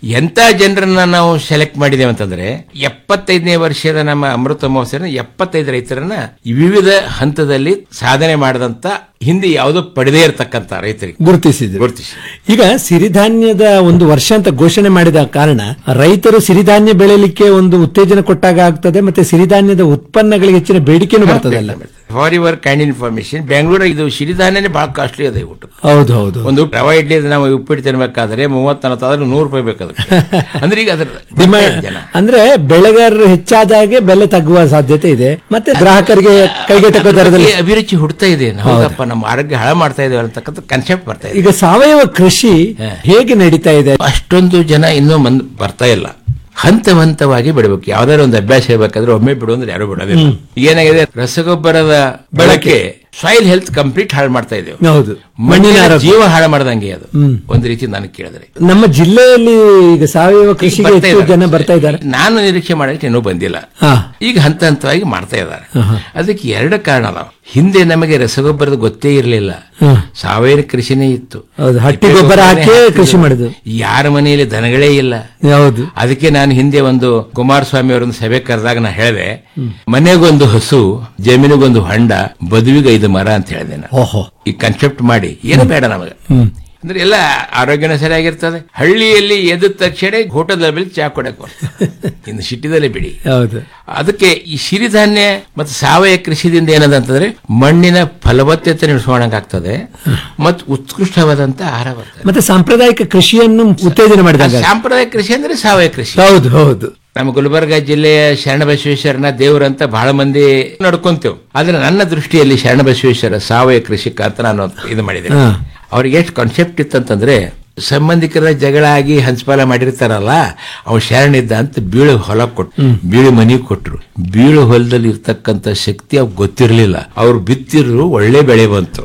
ಎಂತ ಜನರನ್ನ ನಾವು ಸೆಲೆಕ್ಟ್ ಮಾಡಿದೇವೆ ಅಂತಂದ್ರೆ ಎಪ್ಪತ್ತೈದನೇ ವರ್ಷದ ನಮ್ಮ ಅಮೃತ ಮಹೋತ್ಸವ ಎಪ್ಪತ್ತೈದು ರೈತರನ್ನ ವಿವಿಧ ಹಂತದಲ್ಲಿ ಸಾಧನೆ ಮಾಡದಂತ ಹಿಂದೆ ಯಾವುದೋ ಪಡೆದೇ ಇರತಕ್ಕಂತ ರೈತರಿಗೆ ಗುರುತಿಸಿದ್ರು ಗುರುತಿಸಿ ಈಗ ಸಿರಿಧಾನ್ಯದ ಒಂದು ವರ್ಷ ಅಂತ ಘೋಷಣೆ ಮಾಡಿದ ಕಾರಣ ರೈತರು ಸಿರಿಧಾನ್ಯ ಬೆಳೆಯಲಿಕ್ಕೆ ಒಂದು ಉತ್ತೇಜನ ಕೊಟ್ಟಾಗ ಆಗ್ತದೆ ಮತ್ತೆ ಸಿರಿಧಾನ್ಯದ ಉತ್ಪನ್ನಗಳಿಗೆ ಹೆಚ್ಚಿನ ಬೇಡಿಕೆನೂ ಬರ್ತದಲ್ಲ for your kind information Bengaluru ಇದು ಸಿರಿಧಾನ್ಯನೇ ಬಹಳ ಕಾಸ್ಟ್ಲಿ ಅದ ಊಟ ಹೌದು ಹೌದು ಒಂದು ರವಾ ಇಡ್ಲಿ ನಾವು ಉಪ್ಪಿಟ್ಟು ತಿನ್ಬೇಕಾದ್ರೆ ಮೂವತ್ತ ನಲವತ್ತಾದ್ರೆ ನೂರು ರೂಪಾಯಿ ಬೇಕಾದ್ರೆ ಅಂದ್ರೆ ಈಗ ಅದ್ರ ಡಿಮ್ಯಾಂಡ್ ಜನ ಅಂದ್ರೆ ಬೆಳೆಗಾರರು ಹೆಚ್ಚಾದಾಗೆ ಬೆಲೆ ತಗ್ಗುವ ಸಾಧ್ಯತೆ ಇದೆ ಮತ್ತೆ ಗ್ರಾಹಕರಿಗೆ ಕೈಗೆಟಕುವ ದರದಲ್ಲಿ ಈ ಅಭಿರುಚಿ ಹುಡ್ತಾ ಇದೆ ಹೌದಪ್ಪ ನಮ್ಮ ಆರೋಗ್ಯ ಹಾಳು ಮಾಡ್ತಾ ಇದ್ದೇವೆ ಅಂತಕ್ಕಂಥ ಕನ್ಸೆಪ್ಟ್ ಬರ್ತಾ ಇದೆ ಈಗ ಸಾವಯವ ಕೃಷಿ ಹೇಗೆ ನಡೀತಾ ಇದೆ ಅಷ್ಟೊಂದು ಜನ ಇನ್ನೂ ಮಂದ್ ಬರ್ತಾ ಇಲ್ಲ ಹಂತ ಹಂತವಾಗಿ ಬಿಡಬೇಕು ಯಾವ್ದಾದ್ರು ಒಂದು ಅಭ್ಯಾಸ ಇರಬೇಕಾದ್ರೆ ಒಮ್ಮೆ ಬಿಡು ಅಂದ್ರೆ ಯಾರು ಬಿಡೋದಿಲ್ಲ ಏನಾಗಿದೆ ರಸಗೊಬ್ಬರದ ಬಳಕೆ ಸಾಯಿಲ್ ಹೆಲ್ತ್ ಕಂಪ್ಲೀಟ್ ಹಾಳು ಮಾಡ್ತಾ ಇದ್ದೇವೆ ಹೌದು ಮಣ್ಣಿನ ಆರೋಗ್ಯ. ಜೀವ ಹಾಳು ಮಾಡ್ದಂಗೆ ಅದು ಹ್ಮ್. ಒಂದು ರೀತಿ ನನಗೆ ಕೇಳಿದ್ರೆ ನಮ್ಮ ಜಿಲ್ಲೆಯಲ್ಲಿ ಈಗ ಸಾವಯವ ಕೃಷಿಗೆ ಬರ್ತಾ ಹೆಚ್ಚು ಇದ್ದಾರೆ. ಜನ ಬರ್ತಾ ಇದ್ದಾರೆ ನಾನು ನಿರೀಕ್ಷೆ ಮಾಡಕ್ಕೆ ಇನ್ನೂ ಬಂದಿಲ್ಲ ಹಾ. ಈಗ ಹಂತ ಹಂತವಾಗಿ ಮಾಡ್ತಾ ಇದ್ದಾರೆ ಅದಕ್ಕೆ ಎರಡು ಕಾರಣ ಅದಾವ ಹಿಂದೆ ನಮಗೆ ರಸಗೊಬ್ಬರದ ಗೊತ್ತೇ ಇರಲಿಲ್ಲ ಹಾ. ಸಾವಯವ ಕೃಷಿನೇ ಇತ್ತು ಹೌದು ಹಟ್ಟಿ ಗೊಬ್ಬರ ಹಾಕಿ ಕೃಷಿ ಮಾಡುದು ಯಾರ ಮನೆಯಲ್ಲಿ ದನಗಳೇ ಇಲ್ಲ ಹೌದು ಅದಕ್ಕೆ ನಾನು ಹಿಂದೆ ಒಂದು ಕುಮಾರಸ್ವಾಮಿ ಅವರೊಂದು ಸಭೆ ಕರೆದಾಗ ನಾ ಹೇಳಿದೆ ಮನೆಗೊಂದು ಹಸು ಜಮೀನಿಗೊಂದು ಹೊಂಡ ಬದುವಿಗೆ ಐದು ಮರ ಅಂತ ಹೇಳಿದೆ ನಾನು ಓಹೋ ಈ ಕನ್ಸೆಪ್ಟ್ ಮಾಡಿ ಏನು ಬೇಡ ನಮಗೆ ಹ್ಮ್ ಅಂದ್ರೆ ಎಲ್ಲ ಆರೋಗ್ಯನ ಸರಿಯಾಗಿರ್ತದೆ ಹಳ್ಳಿಯಲ್ಲಿ ಎದ್ದ ತಕ್ಷಣ ಹೋಟೆಲ್ ಚಾ ಕೊಡಕ್ ಬರ್ತದೆ. ಇನ್ನು ಸಿಟಿದಲ್ಲೇ ಬಿಡಿ ಹೌದು ಅದಕ್ಕೆ ಈ ಸಿರಿಧಾನ್ಯ ಮತ್ತು ಸಾವಯವ ಕೃಷಿದಿಂದ ಏನದಂತಂದ್ರೆ ಮಣ್ಣಿನ ಫಲವತ್ತತೆ ಆಗ್ತದೆ ಮತ್ತು ಉತ್ಕೃಷ್ಟವಾದಂತ ಆಹಾರ ಬರ್ತದೆ ಮತ್ತೆ ಸಾಂಪ್ರದಾಯಿಕ ಕೃಷಿಯನ್ನು ಉತ್ತೇಜನ ಮಾಡಿದಾಗ ಸಾಂಪ್ರದಾಯಿಕ ಕೃಷಿ ಅಂದ್ರೆ ಸಾವಯವ ಕೃಷಿ ಹೌದು ಹೌದು ನಮ್ಮ ಗುಲ್ಬರ್ಗ ಜಿಲ್ಲೆಯ ಶರಣಬಸವೇಶ್ವರನ ದೇವರಂತ ಬಹಳ ಮಂದಿ ನಡ್ಕೊಂತೇವೆ ಆದ್ರೆ ನನ್ನ ದೃಷ್ಟಿಯಲ್ಲಿ ಶರಣಬಸವೇಶ್ವರ ಸಾವಯವ ಕೃಷಿಕ ಅಂತ ನಾನು ಇದು ಮಾಡಿದ್ದೇನೆ ಹಾ. ಅವ್ರಿಗೆ ಎಷ್ಟು ಕಾನ್ಸೆಪ್ಟ್ ಇತ್ತಂತಂದ್ರೆ ಸಂಬಂಧಿಕರ ಜಗಳ ಆಗಿ ಹಂಚಪಾಲ ಮಾಡಿರ್ತಾರಲ್ಲ ಅವ್ ಶರಣಿದ್ದ ಅಂತ ಬೀಳು ಹೊಲ ಕೊಟ್ಟು ಬೀಳು ಮನಿ ಕೊಟ್ರು ಬೀಳು ಹೊಲದಲ್ಲಿ ಇರ್ತಕ್ಕಂಥ ಶಕ್ತಿ ಅವ್ರಿಗೆ ಗೊತ್ತಿರಲಿಲ್ಲ ಅವ್ರು ಬಿತ್ತಿರು ಒಳ್ಳೆ ಬೆಳೆ ಬಂತು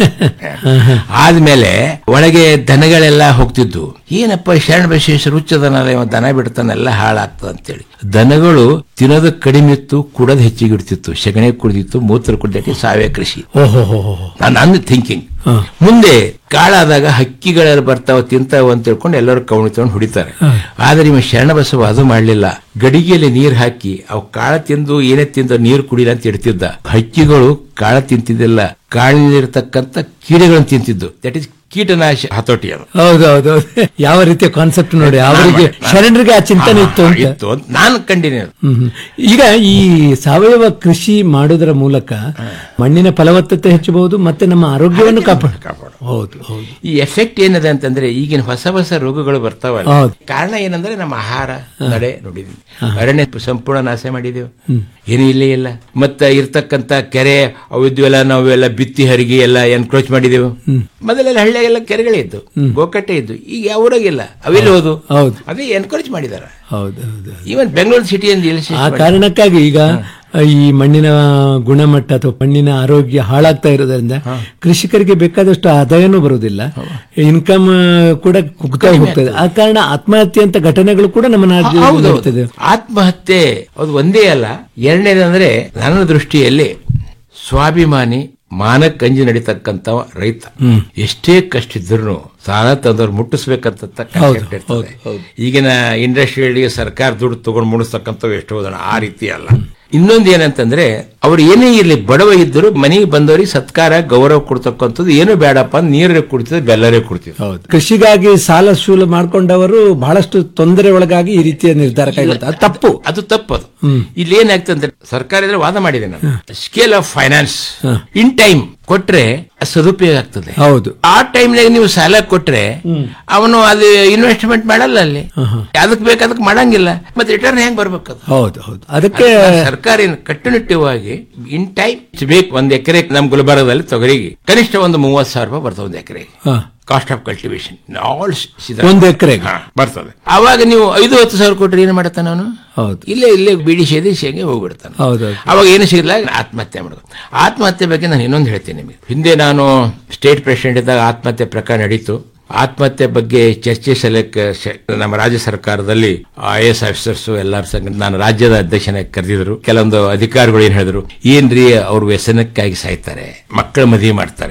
ಆದ್ಮೇಲೆ ಒಳಗೆ ದನಗಳೆಲ್ಲ ಹೋಗ್ತಿದ್ವು ಏನಪ್ಪ ಶರಣ ಬಸವೇಶ್ವರ ಹುಚ್ಚದನಲ್ಲ ಇವ ದನ ಬಿಡ್ತಾನೆಲ್ಲ ಹಾಳಾಗ್ತದ ಅಂತೇಳಿ ದನಗಳು ತಿನ್ನೋದು ಕಡಿಮೆ ಇತ್ತು ಕುಡೋದು ಹೆಚ್ಚಿಗೆ ಇಡ್ತಿತ್ತು ಸಗಣಿ ಕುಡಿದಿತ್ತು ಮೂತ್ರ ಕುಡಿದಕ್ಕೆ ಸಾವಯವ ಕೃಷಿ ಓಹೋ ಹೋ ಹೋ ನಾನು ನನ್ನ ಥಿಂಕಿಂಗ್ ಮುಂದೆ ಕಾಳಾದಾಗ ಹಕ್ಕಿಗಳೆಲ್ಲ ಬರ್ತಾವ ತಿಂತಾವ ಅಂತ ತಿಳ್ಕೊಂಡು ಎಲ್ಲರೂ ಕವಣಿ ತಗೊಂಡು ಹೊಡಿತಾರೆ ಆದ್ರೆ ಇವ ಶರಣಬಸವ ಅದು ಮಾಡ್ಲಿಲ್ಲ ಗಡಿಗೆಯಲ್ಲಿ ನೀರ್ ಹಾಕಿ ಅವು ಕಾಳ ತಿಂದು ಏನೇ ತಿಂದು ನೀರು ಕುಡಿಲ್ಲ ಅಂತ ಇಡ್ತಿದ್ದ ಹಕ್ಕಿಗಳು ಕಾಳ ತಿಂತಿದ್ದಿಲ್ಲ ಕಾಳಿನಲ್ಲಿರ್ತಕ್ಕಂಥ ಕೀಡೆಗಳನ್ನು ತಿಂತಿದ್ದು ದಟ್ ಇಸ್ ಕೀಟನಾಶ ಹತೋಟಿ ಅದು ಹೌದು ಹೌದು ಹೌದು. ಯಾವ ರೀತಿಯ ಕಾನ್ಸೆಪ್ಟ್ ನೋಡಿ ಅವರಿಗೆ ಶರಣರಿಗೆ ಆ ಚಿಂತನೆ ಇತ್ತು ಅಂತ ಇತ್ತು ಅಂತ ನಾನು ಕಂಡಿನಿ ಅದು. ಹ್ಮ್, ಹ್ಮ್. ಈಗ ಈ ಸಾವಯವ ಕೃಷಿ ಮಾಡುವುದರ ಮೂಲಕ ಮಣ್ಣಿನ ಫಲವತ್ತತೆ ಹೆಚ್ಚಬಹುದು ಮತ್ತೆ ನಮ್ಮ ಆರೋಗ್ಯವನ್ನು ಕಾಪಾಡ ಹೌದು ಹೌದು ಈ ಎಫೆಕ್ಟ್ ಏನಿದೆ ಅಂತಂದ್ರೆ ಈಗಿನ ಹೊಸ ಹೊಸ ರೋಗಗಳು ಬರ್ತಾವಲ್ಲ ಹೌದು. ಕಾರಣ ಏನಂದ್ರೆ ನಮ್ಮ ಆಹಾರ ನಡೆ ನೋಡಿದ್ವಿ ಅರಣ್ಯ ಸಂಪೂರ್ಣ ನಾಶ ಮಾಡಿದೆವು ಹ್ಮ್. ಏನೂ ಇಲ್ಲೇ ಇಲ್ಲ ಮತ್ತೆ ಇರ್ತಕ್ಕಂತ ಕೆರೆ ಅವು ಇದ್ವೆಲ್ಲ ನಾವೆಲ್ಲ ಬಿತ್ತಿ ಹರಿಗಿ ಎಲ್ಲ ಎನ್ಕ್ರೋಚ್ ಮಾಡಿದೆವು ಮೊದಲೆಲ್ಲ ಹಳ್ಳಿಯಾಗೆಲ್ಲ ಕೆರೆಗಳೇ ಇದ್ದು ಗೋಕಟ್ಟೆ ಇದ್ದು ಈಗ ಯಾವ ಊರಾಗಿಲ್ಲ ಅವೆಲ್ಲ ಹೋದು ಹೌದು ಅದೇ ಎನ್ಕರೇಜ್ ಮಾಡಿದಾರ ಹೌದು ಹೌದು ಈವನ್ ಬೆಂಗಳೂರು ಸಿಟಿಯಿಂದ ಇಲ್ಲಿ ಆ ಕಾರಣಕ್ಕಾಗಿ ಈಗ ಈ ಮಣ್ಣಿನ ಗುಣಮಟ್ಟ ಅಥವಾ ಮಣ್ಣಿನ ಆರೋಗ್ಯ ಹಾಳಾಗ್ತಾ ಇರೋದ್ರಿಂದ ಕೃಷಿಕರಿಗೆ ಬೇಕಾದಷ್ಟು ಆದಾಯನೂ ಬರುವುದಿಲ್ಲ ಇನ್ಕಮ್ ಕೂಡ ಕುಗ್ತಾ ಹೋಗ್ತದೆ ಆ ಕಾರಣ ಆತ್ಮಹತ್ಯೆ ಅಂತ ಘಟನೆಗಳು ಕೂಡ ನಮ್ಮ ರಾಜ್ಯದಲ್ಲಿ ಹೌದು ನಡೀತದೆ ಆತ್ಮಹತ್ಯೆ ಅದು ಒಂದೇ ಅಲ್ಲ ಎರಡನೇದಂದ್ರೆ ನನ್ನ ದೃಷ್ಟಿಯಲ್ಲಿ ಸ್ವಾಭಿಮಾನಿ ಮಾನಕ್ಕಂಜಿ ನಡೀತಕ್ಕಂತ ರೈತ ಎಷ್ಟೇ ಕಷ್ಟ ಇದ್ರು ಸಾಲ ತಂದವ್ರು ಮುಟ್ಟಿಸ್ಬೇಕಂತ concept ಇರ್ತದೆ. ಈಗಿನ ಇಂಡಸ್ಟ್ರಿಯಲ್ಲಿ ಸರ್ಕಾರ ದುಡ್ಡು ತಗೊಂಡು ಮುಡಿಸ್ತಕ್ಕಂಥವು ಎಷ್ಟು ಹೋದಣ ಆ ರೀತಿ ಅಲ್ಲ ಇನ್ನೊಂದು ಏನಂತಂದ್ರೆ ಅವ್ರು ಏನೇ ಇರ್ಲಿ ಬಡವ ಇದ್ದರು ಮನೆಗೆ ಬಂದವರಿಗೆ ಸತ್ಕಾರ ಗೌರವ ಕೊಡ್ತಕ್ಕಂಥದ್ದು ಏನು ಬೇಡಪ್ಪ ಅಂತ ನೀರೇ ಕುಡ್ತಿದ್ರು ಬೆಲ್ಲರೇ ಕುಡ್ತಿದ್ರು ಕೃಷಿಗಾಗಿ ಸಾಲ ಶೂಲ ಮಾಡ್ಕೊಂಡವರು ಬಹಳಷ್ಟು ತೊಂದರೆ ಒಳಗಾಗಿ ಈ ರೀತಿಯ ನಿರ್ಧಾರ ಕೈಗೊಳ್ತಾರೆ ಅದು ತಪ್ಪು ಅದು ತಪ್ಪು ಅದು ಇಲ್ಲಿ ಏನಾಗ್ತದೆ ಅಂದ್ರೆ ಸರ್ಕಾರ ಇದ್ರೆ ವಾದ ಮಾಡಿದೆ ನಾನು scale of finance in time ಕೊಟ್ರೆ ಅದು ಸದುಪಯೋಗ ಆಗ್ತದೆ ಹೌದು ಆ ಟೈಮ್ನಾಗ ನೀವು ಸಾಲ ಕೊಟ್ರೆ ಅವನು ಅದು ಇನ್ವೆಸ್ಟ್ಮೆಂಟ್ ಮಾಡಲ್ಲ ಅಲ್ಲಿ ಅದಕ್ಕೆ ಬೇಕಾದಕ್ಕೆ ಮಾಡಂಗಿಲ್ಲ ಮತ್ತೆ ರಿಟರ್ನ್ ಹೆಂಗ್ ಬರ್ಬೇಕು ಅದು ಹೌದು ಹೌದು ಅದಕ್ಕೆ ಅದಕ್ಕೆ ಸರ್ಕಾರ ಏನು ಕಟ್ಟುನಿಟ್ಟವಾಗಿ ಇನ್ ಟೈಮ್ ಬೇಕು ಒಂದ್ ಎಕರೆ ನಮ್ ಗುಲ್ಬರ್ಗದಲ್ಲಿ ತೊಗರಿಗೆ ಕನಿಷ್ಠ ಒಂದು ಮೂವತ್ ಸಾವಿರ ರೂಪಾಯಿ ಬರ್ತದೆ ಒಂದು ಎಕರೆಗೆ ಹಾ. ಕಾಸ್ಟ್ ಆಫ್ ಕಲ್ಟಿವೇಶನ್ ಆಲ್ ಒಂದು ಎಕರೆಗೆ ಬರ್ತದೆ ಅವಾಗ ನೀವು ಐದು ಹತ್ತು ಸಾವಿರ ಕೊಟ್ರೆ ಏನು ಮಾಡ್ತಾನೆ ಅವನು ಹೌದು ಇಲ್ಲೇ ಇಲ್ಲೇ ಬಿಡಿ ಸೇದಿ ಶೇಂಗೆ ಹೋಗ್ಬಿಡ್ತಾನೆ ಹೌದು ಅವಾಗ ಏನು ಸಿಗಲ್ಲ ಆತ್ಮಹತ್ಯೆ ಮಾಡೋದು ಆತ್ಮಹತ್ಯೆ ಬಗ್ಗೆ ನಾನು ಇನ್ನೊಂದು ಹೇಳ್ತೀನಿ ನಿಮಗೆ ಹಿಂದೆ ನಾನು ಸ್ಟೇಟ್ ಪ್ರೆಸಿಡೆಂಟ್ ಇದ್ದಾಗ ಆತ್ಮಹತ್ಯೆ ಪ್ರಕಾರ ನಡೀತು ಆತ್ಮಹತ್ಯೆ ಬಗ್ಗೆ ಚರ್ಚೆ ಸಲಕ್ಕೆ ಶ- ನಮ್ಮ ರಾಜ್ಯ ಸರ್ಕಾರದಲ್ಲಿ ಐ ಎಸ್ ಆಫೀಸರ್ಸ್ ಎಲ್ಲರ ಸಂಘ ನಾನು ರಾಜ್ಯದ ಅಧ್ಯಕ್ಷನ ಕರೆದಿದ್ರು ಕೆಲವೊಂದು ಅಧಿಕಾರಿಗಳು ಏನ್ ಹೇಳಿದ್ರು ಏನ್ರಿ ಅವ್ರು ವ್ಯಸನಕ್ಕಾಗಿ ಸಾಯ್ತಾರೆ ಮಕ್ಕಳ ಮದುವೆ ಮಾಡ್ತಾರೆ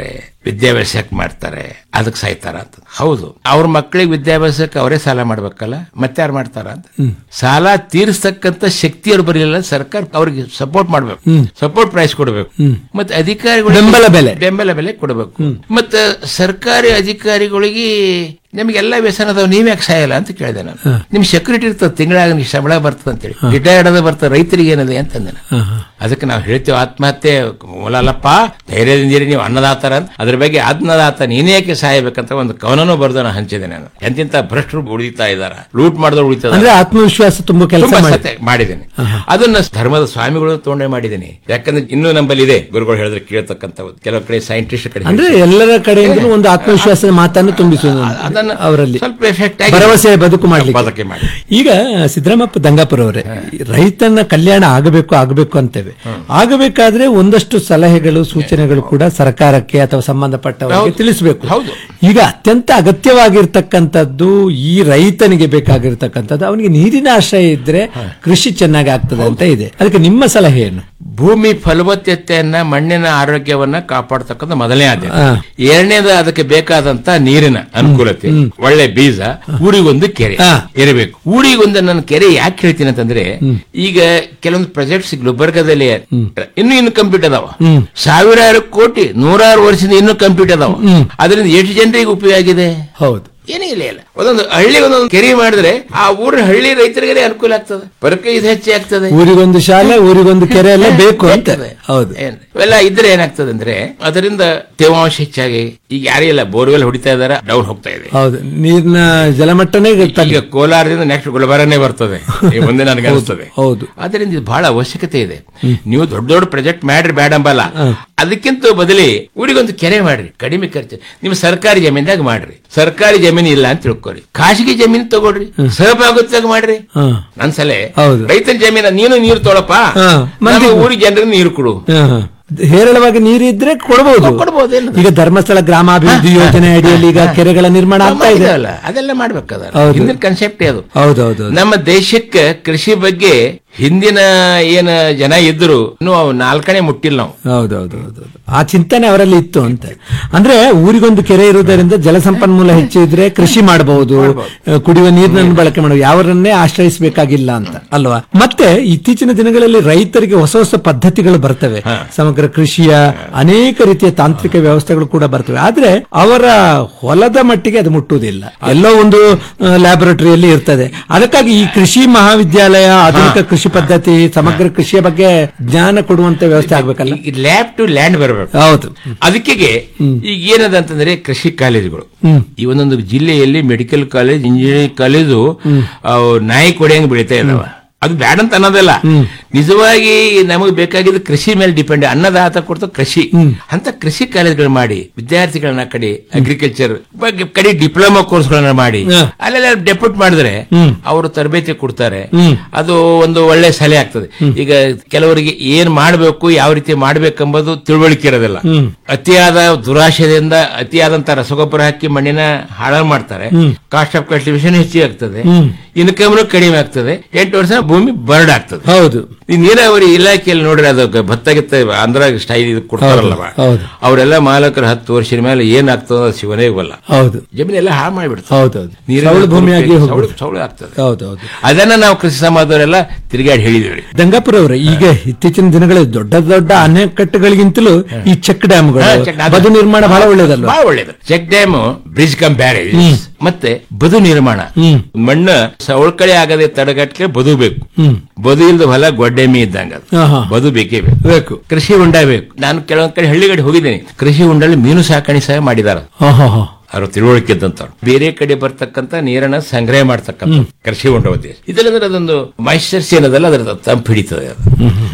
ವಿದ್ಯಾಭ್ಯಾಸಕ್ಕೆ ಮಾಡ್ತಾರೆ ಅದಕ್ಕೆ ಸಾಯ್ತಾರ ಅಂತ ಹೌದು ಅವ್ರ ಮಕ್ಕಳಿಗೆ ವಿದ್ಯಾಭ್ಯಾಸಕ್ಕೆ ಅವರೇ ಸಾಲ ಮಾಡ್ಬೇಕಲ್ಲ ಮತ್ತೆ ಯಾರು ಮಾಡ್ತಾರ ಅಂತ ಸಾಲ ತೀರಿಸ್ತಕ್ಕಂತ ಶಕ್ತಿ ಅವ್ರು ಬರಲಿಲ್ಲ ಸರ್ಕಾರ ಅವ್ರಿಗೆ ಸಪೋರ್ಟ್ ಮಾಡ್ಬೇಕು ಸಪೋರ್ಟ್ ಪ್ರೈಸ್ ಕೊಡಬೇಕು ಮತ್ತೆ ಅಧಿಕಾರಿಗಳು ಬೆಂಬಲ ಬೆಲೆ. ಬೆಂಬಲ ಬೆಲೆ ಕೊಡಬೇಕು ಮತ್ತೆ ಸರ್ಕಾರಿ ಅಧಿಕಾರಿಗಳಿಗೆ ನಿಮ್ಗೆಲ್ಲ ವ್ಯಸನ ಅದಾವ ನೀವ್ ಯಾಕೆ ಸಾಯಲ್ಲ ಅಂತ ಕೇಳಿದೆ ನಾನು ನಿಮ್ ಸೆಕ್ಯೂರಿಟಿ ಇರ್ತದೆ ತಿಂಗಳಾಗ ನಿಮ್ಗೆ ಸಂಬಳ ಬರ್ತದೆ ಅಂತೇಳಿ ರಿಟೈರ್ಡ್ ಅದ ಬರ್ತದೆ ರೈತರಿಗೆ ಏನದೆ ಅಂತಂದೆ ನಾನು ಅದಕ್ಕೆ ನಾವು ಹೇಳ್ತೇವೆ ಆತ್ಮಹತ್ಯೆ ಮೂಲ ಅಲ್ಲಪ್ಪ ಧೈರ್ಯದಿಂದಿರಿ ನೀವು ಅನ್ನದಾತರ ಅಂತ ಅದ್ರ ಬಗ್ಗೆ ಅನ್ನದಾತ ನೀನೇ ಯಾಕೆ ಸಾಯಬೇಕಂತ ಒಂದು ಕವನನೂ ಬರೆದು ನಾನು ಹಂಚಿದೆ ನಾನು ಎಂತಿಂತ ಭ್ರಷ್ಟರು ಉಳಿತಾ ಇದಾರ ಲೂಟ್ ಮಾಡಿದವ್ರು ಉಳಿತಾ ಅಂದ್ರೆ ಆತ್ಮವಿಶ್ವಾಸ ತುಂಬ ಕೆಲಸ ತುಂಬಾ ಮಾಡಿ ಸತ್ಯ ಮಾಡಿದ್ದೇನೆ ಅದನ್ನ ಧರ್ಮದ ಸ್ವಾಮಿಗಳು ತೊಗೊಂಡೆ ಮಾಡಿದ್ದೀನಿ ಯಾಕಂದ್ರೆ ಇನ್ನೂ ನಂಬಲ್ಲಿ ಇದೆ ಗುರುಗಳು ಹೇಳಿದ್ರೆ ಕೇಳ್ತಕ್ಕಂಥ ಕೆಲವು ಕಡೆ ಸೈಂಟಿಸ್ಟ್ ಕಡೆ ಅಂದ್ರೆ ಎಲ್ಲರ ಕಡೆಯಿಂದ ಒಂದು ಆತ್ಮವಿಶ್ವಾಸದ ಮಾತನ್ನು ತುಂಬಿಸುವುದು ಅದನ್ನ ಅವರಲ್ಲಿ ಸ್ವಲ್ಪ ಎಫೆಕ್ಟ್ ಆಗಿ ಭರವಸೆ ಬದುಕು ಮಾಡ್ಲಿಕ್ಕೆ ಬದುಕೆ ಮಾಡಿ ಈಗ ಸಿದ್ದರಾಮಪ್ಪ ದಂಗಾಪುರ ಅವರೇ ರೈತನ ಕಲ್ಯಾಣ ಆಗಬೇಕು ಆಗಬೇಕು ಅಂತೇವೆ ಆಗಬೇಕಾದ್ರೆ ಒಂದಷ್ಟು ಸಲಹೆಗಳು ಸೂಚನೆಗಳು ಕೂಡ ಸರ್ಕಾರಕ್ಕೆ ಅಥವಾ ಸಂಬಂಧಪಟ್ಟವರಿಗೆ ಹೌದು. ತಿಳಿಸಬೇಕು ಹೌದು. ಈಗ ಅತ್ಯಂತ ಅಗತ್ಯವಾಗಿರ್ತಕ್ಕಂಥದ್ದು ಈ ರೈತನಿಗೆ ಬೇಕಾಗಿರ್ತಕ್ಕಂಥದ್ದು ಅವನಿಗೆ ನೀರಿನ ಆಶ್ರಯ ಇದ್ರೆ ಕೃಷಿ ಚೆನ್ನಾಗಿ ಆಗ್ತದೆ ಅಂತ ಇದೆ ಅದಕ್ಕೆ ನಿಮ್ಮ ಸಲಹೆ ಏನು ಭೂಮಿ ಫಲವತ್ತತೆಯನ್ನ ಮಣ್ಣಿನ ಆರೋಗ್ಯವನ್ನ ಕಾಪಾಡ್ತಕ್ಕಂಥ ಮೊದಲನೇ ಆದ್ಯತೆ ಹಾ. ಎರಡನೇದು ಅದಕ್ಕೆ ಬೇಕಾದಂತ ನೀರಿನ ಅನುಕೂಲತೆ ಒಳ್ಳೆ ಬೀಜ ಊರಿಗೊಂದು ಕೆರೆ ಹಾ. ಇರಬೇಕು ಊರಿಗೊಂದು ನನ್ನ ಕೆರೆ ಯಾಕೆ ಹೇಳ್ತೀನಿ ಅಂತಂದ್ರೆ ಈಗ ಕೆಲವೊಂದು ಪ್ರಾಜೆಕ್ಟ್ಸ್ ಗುಲ್ಬರ್ಗದಲ್ಲಿ ಇನ್ನು ಇನ್ನು ಕಂಪ್ಲೀಟ್ ಅದಾವ ಸಾವಿರಾರು ಕೋಟಿ ನೂರಾರು ವರ್ಷದಿಂದ ಇನ್ನೂ ಕಂಪ್ಲೀಟ್ ಅದಾವ ಅದರಿಂದ ಎಷ್ಟು ಜನರಿಗೆ ಉಪಯೋಗ ಆಗಿದೆ ಹೌದು ಏನೇ ಇಲ್ಲ ಇಲ್ಲ ಒಂದೊಂದು ಹಳ್ಳಿ ಒಂದೊಂದು ಕೆರೆ ಮಾಡಿದ್ರೆ ಆ ಊರಿನ ಹಳ್ಳಿ ರೈತರಿಗೆ ಅನುಕೂಲ ಆಗ್ತದೆ ಬರಕೆ ಇದು ಹೆಚ್ಚೆ ಆಗ್ತದೆ ಊರಿಗೊಂದು ಶಾಲೆ ಊರಿಗೊಂದು ಕೆರೆ ಎಲ್ಲ ಬೇಕು ಅಂತ ಆಗ್ತದೆ. ಹೌದು ಏನ್- ಇವೆಲ್ಲ ಇದ್ರೆ ಏನಾಗ್ತದೆ ಅಂದ್ರೆ ಅದರಿಂದ ತೇವಾಂಶ ಹೆಚ್ಚಾಗಿ ಈಗ ಯಾರೇ ಇಲ್ಲ ಬೋರ್ವೆಲ್ ಹೊಡಿತಾ ಇದಾರೆ ಡೌನ್ ಹೋಗ್ತಾ ಇದೆ ಹೌದು ನೀರಿನ ಜಲಮಟ್ಟನೇ ಈಗ ಕೋಲಾರದಿಂದ ನೆಕ್ಸ್ಟ್ ಗುಲ್ಬರ್ಗನೇ ಬರ್ತದೆ ಈ ಮುಂದೆ ನನಗೆ ಅನಿಸ್ತದೆ ಹೌದು ಅದರಿಂದ ಇದು ಬಹಳ ಅವಶ್ಯಕತೆ ಇದೆ ನೀವು ದೊಡ್ಡ ದೊಡ್ಡ ಪ್ರಾಜೆಕ್ಟ್ ಮಾಡ್ರಿ ಬೇಡ ಅಂಬಲ್ಲ ಅದಕ್ಕಿಂತ ಬದಲಿ ಊರಿಗೊಂದು ಕೆರೆ ಮಾಡ್ರಿ ಕಡಿಮೆ ಖರ್ಚು ನಿಮ್ಮ ಸರ್ಕಾರಿ ಜಮೀನ್ದಾಗ ಮಾಡ್ರಿ ಸರ್ಕಾರಿ ಜಮೀನು ಇಲ್ಲ ಅಂತ ತಿಳ್ಕೊರಿ ಖಾಸಗಿ ಜಮೀನು ತಗೊಳ್ರಿ ಸಹಭಾಗಿತ್ವಾಗ ಮಾಡ್ರಿ ಹಾ. ನನ್ ಸಲಹೆ ಹೌದು. ರೈತನ ಜಮೀನ ನೀನು ನೀರು ತೊಳಪ್ಪ ಹಾ. ನಮ್ಮ ಊರಿಗೆ ಜನರಿಗೆ ನೀರು ಕೊಡು ಹಾ, ಹಾ. ಹೇರಳವಾಗಿ ನೀರು ಇದ್ರೆ ಕೊಡಬಹುದು ಕೊಡ್ಬೋದು ಏನು? ಈಗ ಧರ್ಮಸ್ಥಳ ಗ್ರಾಮಾಭಿವೃದ್ಧಿ ಯೋಜನೆ ಅಡಿಯಲ್ಲಿ ಈಗ ಕೆರೆಗಳ ನಿರ್ಮಾಣ ಆಗ್ತಾ ಇದೆ ಅಲ್ಲ ಅದೆಲ್ಲ ಮಾಡ್ಬೇಕದ ಹೌದು. ಹಿಂದಿನ ಕನ್ಸೆಪ್ಟ್ ಅದು ಹೌದೌದು ನಮ್ಮ ದೇಶಕ್ಕೆ ಕೃಷಿ ಬಗ್ಗೆ ಹಿಂದಿನ ಏನ ಜನ ಇದ್ರು ಇನ್ನು ಅವು ನಾಲ್ಕನೇ ಮುಟ್ಟಿಲ್ಲ ನಾವು ಹೌದೌದು ಆ ಚಿಂತನೆ ಅವರಲ್ಲಿ ಇತ್ತು ಅಂತ ಅಂದ್ರೆ ಊರಿಗೊಂದು ಕೆರೆ ಇರುವುದರಿಂದ ಜಲಸಂಪನ್ಮೂಲ ಹೆಚ್ಚು ಇದ್ರೆ ಕೃಷಿ ಮಾಡಬಹುದು ಕುಡಿಯುವ ನೀರಿನ ಬಳಕೆ ಮಾಡಬಹುದು ಯಾವರನ್ನೇ ಆಶ್ರಯಿಸಬೇಕಾಗಿಲ್ಲ ಅಂತ ಅಲ್ವಾ ಮತ್ತೆ ಇತ್ತೀಚಿನ ದಿನಗಳಲ್ಲಿ ರೈತರಿಗೆ ಹೊಸ ಹೊಸ ಪದ್ಧತಿಗಳು ಬರ್ತವೆ ಸಮಗ್ರ ಕೃಷಿಯ ಅನೇಕ ರೀತಿಯ ತಾಂತ್ರಿಕ ವ್ಯವಸ್ಥೆಗಳು ಕೂಡ ಬರ್ತವೆ ಆದ್ರೆ ಅವರ ಹೊಲದ ಮಟ್ಟಿಗೆ ಅದು ಮುಟ್ಟುವುದಿಲ್ಲ ಎಲ್ಲೋ ಒಂದು ಲ್ಯಾಬೊರೇಟರಿಯಲ್ಲಿ ಇರ್ತದೆ ಅದಕ್ಕಾಗಿ ಈ ಕೃಷಿ ಮಹಾವಿದ್ಯಾಲಯ ಆಧುನಿಕ ಕೃಷಿ ಪದ್ಧತಿ ಸಮಗ್ರ ಕೃಷಿಯ ಬಗ್ಗೆ ಜ್ಞಾನ ಕೊಡುವಂತ ವ್ಯವಸ್ಥೆ ಆಗ್ಬೇಕಲ್ಲ ಲ್ಯಾಬ್ ಟು ಲ್ಯಾಂಡ್ ಬರಬೇಕು ಹೌದು ಅದಕ್ಕೆ ಈಗ ಏನದ ಅಂತಂದ್ರೆ ಕೃಷಿ ಕಾಲೇಜುಗಳು ಹ್ಮ್. ಈ ಒಂದೊಂದು ಜಿಲ್ಲೆಯಲ್ಲಿ ಮೆಡಿಕಲ್ ಕಾಲೇಜ್ ಇಂಜಿನಿಯರಿಂಗ್ ಕಾಲೇಜು ಅವು ನಾಯಿ ಕೊಡೆಯಂಗ್ ಬೆಳಿತಾ ಇದಾವ ಅದು ಬ್ಯಾಡ ಅಂತ ಅನ್ನೋದಲ್ಲ ನಿಜವಾಗಿ ನಮಗೆ ಬೇಕಾಗಿದ್ದು ಕೃಷಿ ಮೇಲೆ ಡಿಪೆಂಡ್ ಅನ್ನದಾತ ಕೊಡ್ತ ಕೃಷಿ ಅಂತ ಕೃಷಿ ಕಾಲೇಜ್ಗಳು ಮಾಡಿ ವಿದ್ಯಾರ್ಥಿಗಳನ್ನ ಕಡೆ ಅಗ್ರಿಕಲ್ಚರ್ ಬಗ್ಗೆ ಕಡೆ ಡಿಪ್ಲೊಮಾ ಕೋರ್ಸ್ಗಳನ್ನ ಮಾಡಿ ಅಲ್ಲೆಲ್ಲ ಡೆಪ್ಯೂಟ್ ಮಾಡಿದ್ರೆ ಅವರು ತರಬೇತಿ ಕೊಡ್ತಾರೆ ಅದು ಒಂದು ಒಳ್ಳೆ ಸಲಹೆ ಆಗ್ತದೆ ಈಗ ಕೆಲವರಿಗೆ ಏನ್ ಮಾಡಬೇಕು ಯಾವ ರೀತಿ ಮಾಡ್ಬೇಕೆಂಬುದು ತಿಳುವಳಿಕೆ ಇರೋದಿಲ್ಲ ಅತಿಯಾದ ದುರಾಶಯದಿಂದ ಅತಿಯಾದಂತ ರಸಗೊಬ್ಬರ ಹಾಕಿ ಮಣ್ಣಿನ ಹಾಳು ಮಾಡ್ತಾರೆ ಕಾಸ್ಟ್ ಆಫ್ ಕಲ್ಟಿವೇಶನ್ ಹೆಚ್ಚಿಗೆ ಆಗ್ತದೆ ಇನ್ಕಮ್ನು ಕಡಿಮೆ ಆಗ್ತದೆ ಎಂಟು ವರ್ಷ ಭೂಮಿ ಬರ್ಡ್ ಆಗ್ತದೆ ಹೌದು ಈ ನೀರಾವರಿ ಇಲಾಖೆಯಲ್ಲಿ ನೋಡ್ರಿ ಅದು ಭತ್ತ ಗಿತ್ತ ಆಂಧ್ರ ಸ್ಟೈಲ್ ಇದು ಕೊಡ್ತಾರಲ್ಲವ ಹೌದು. ಅವರೆಲ್ಲ ಮಾಲಕರು ಹತ್ತು ವರ್ಷದ ಮೇಲೆ ಏನ್ ಆಗ್ತದ ಶಿವನೇ ಬಲ್ಲ ಹೌದು ಜಮೀನೆಲ್ಲ ಹಾಳು ಮಾಡಿಬಿಡ್ತಾರೆ ಹೌದೌದು ನೀರಿನ ಸೌಳು ಭೂಮಿಯಾಗಿ ಸೌಳು- ಹೋಗ್ಬಿಡುತ್ತೆ. ಸೌಳು ಆಗ್ತದೆ ಹೌದೌದು ಅದನ್ನ ನಾವು ಕೃಷಿ ಸಮಾಜದವರೆಲ್ಲ ತಿರುಗಾಡಿ ಹೇಳಿದ್ವಿ ದಂಗಾಪುರ ಅವರೇ ಈಗ ಇತ್ತೀಚಿನ ದಿನಗಳಲ್ಲಿ ದೊಡ್ಡ ದೊಡ್ಡ ಅಣೆಕಟ್ಟುಗಳಿಗಿಂತಲೂ ಈ ಚೆಕ್ ಡ್ಯಾಮ್ಗಳು ಹಾ, ಚೆಕ್ ಡ್ಯಾಮ್. ಬದು ನಿರ್ಮಾಣ ಬಹಳ ಒಳ್ಳೇದಲ್ವಾ ಬಹಳ ಒಳ್ಳೇದು check dam bridge cum barrage ಮತ್ತೆ ಬದು ನಿರ್ಮಾಣ ಮಣ್ಣು ಸವಳ್ಕಳಿ ಆಗದೆ ತಡೆಗಟ್ಟಕ್ಕೆ ಬದು ಬೇಕು ಹ್ಮ್ ಬದು ಇಲ್ದ ಹೊಲ ಗೊಡ್ಡೆಮ್ಮಿ ಇದ್ದಂಗ ಅದು. ಆಹಾ. ಬದು ಬೇಕೇ ಬೇಕು ಬೇಕು ಕೃಷಿ ಹೊಂಡ ಬೇಕು ನಾನು ಕೆಲವೊಂದ್ ಕಡೆ ಹಳ್ಳಿಗಡೆ ಹೋಗಿದ್ದೇನೆ ಕೃಷಿ ಹೊಂಡಲ್ಲಿ ಮೀನು ಸಾಕಣೆ ಸಹ ಮಾಡಿದಾರ ಹಾ ಹಾ ಹಾ ಅವ್ರ ತಿಳುವಳಿಕೆ ಇದ್ದಂತವ್ರು ಬೇರೆ ಕಡೆ ಬರ್ತಕ್ಕಂತ ನೀರನ್ನ ಸಂಗ್ರಹ ಮಾಡ್ತಕ್ಕಂಥ ಕೃಷಿ ಹೊಂಡ ಉದ್ದೇಶ ಇದಲ್ಲಂದ್ರೆ ಅದೊಂದು ಮಾಯಿಶ್ಚರ್ಸ್ ಏನದಲ್ಲ ಅದರ ತಂಪು ಹಿಡಿತದೆ ಅದು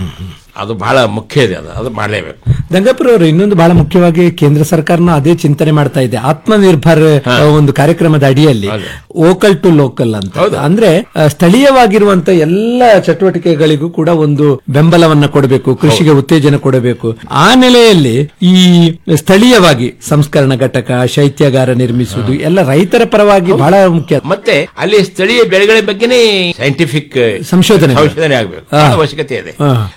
ಅದು ಬಹಳ ಮುಖ್ಯ ಇದೆ ಅದು ಅದು ಮಾಡಲೇಬೇಕು ದಂಗಾಪುರ ಅವರು ಇನ್ನೊಂದು ಬಹಳ ಮುಖ್ಯವಾಗಿ ಕೇಂದ್ರ ಸರ್ಕಾರನ ಅದೇ ಚಿಂತನೆ ಮಾಡ್ತಾ ಇದೆ ಆತ್ಮನಿರ್ಭರ್ ಆ, ಒಂದು ಕಾರ್ಯಕ್ರಮದ ಅಡಿಯಲ್ಲಿ ಓಕಲ್ ಟು ಲೋಕಲ್ ಅಂತ ಅಂದ್ರೆ ಆ, ಸ್ಥಳೀಯವಾಗಿರುವಂತ ಎಲ್ಲ ಚಟುವಟಿಕೆಗಳಿಗೂ ಕೂಡ ಒಂದು ಬೆಂಬಲವನ್ನ ಕೊಡಬೇಕು ಕೃಷಿಗೆ ಉತ್ತೇಜನ ಕೊಡಬೇಕು ಆ ನೆಲೆಯಲ್ಲಿ ಈ ಸ್ಥಳೀಯವಾಗಿ ಸಂಸ್ಕರಣ ಘಟಕ ಶೈತ್ಯಾಗಾರ ನಿರ್ಮಿಸುವುದು ಎಲ್ಲ ರೈತರ ಪರವಾಗಿ ಬಹಳ ಮುಖ್ಯ ಮತ್ತೆ ಅಲ್ಲಿ ಸ್ಥಳೀಯ ಬೆಳೆಗಳ ಬಗ್ಗೆನೇ ಸೈಂಟಿಫಿಕ್ ಸಂಶೋಧನೆ. ಸಂಶೋಧನೆ ಆಗಬೇಕು ಹಾ. ಅವಶ್ಯಕತೆ ಇದೆ ಹಾ. ನಮ್ಮಲ್ಲಿ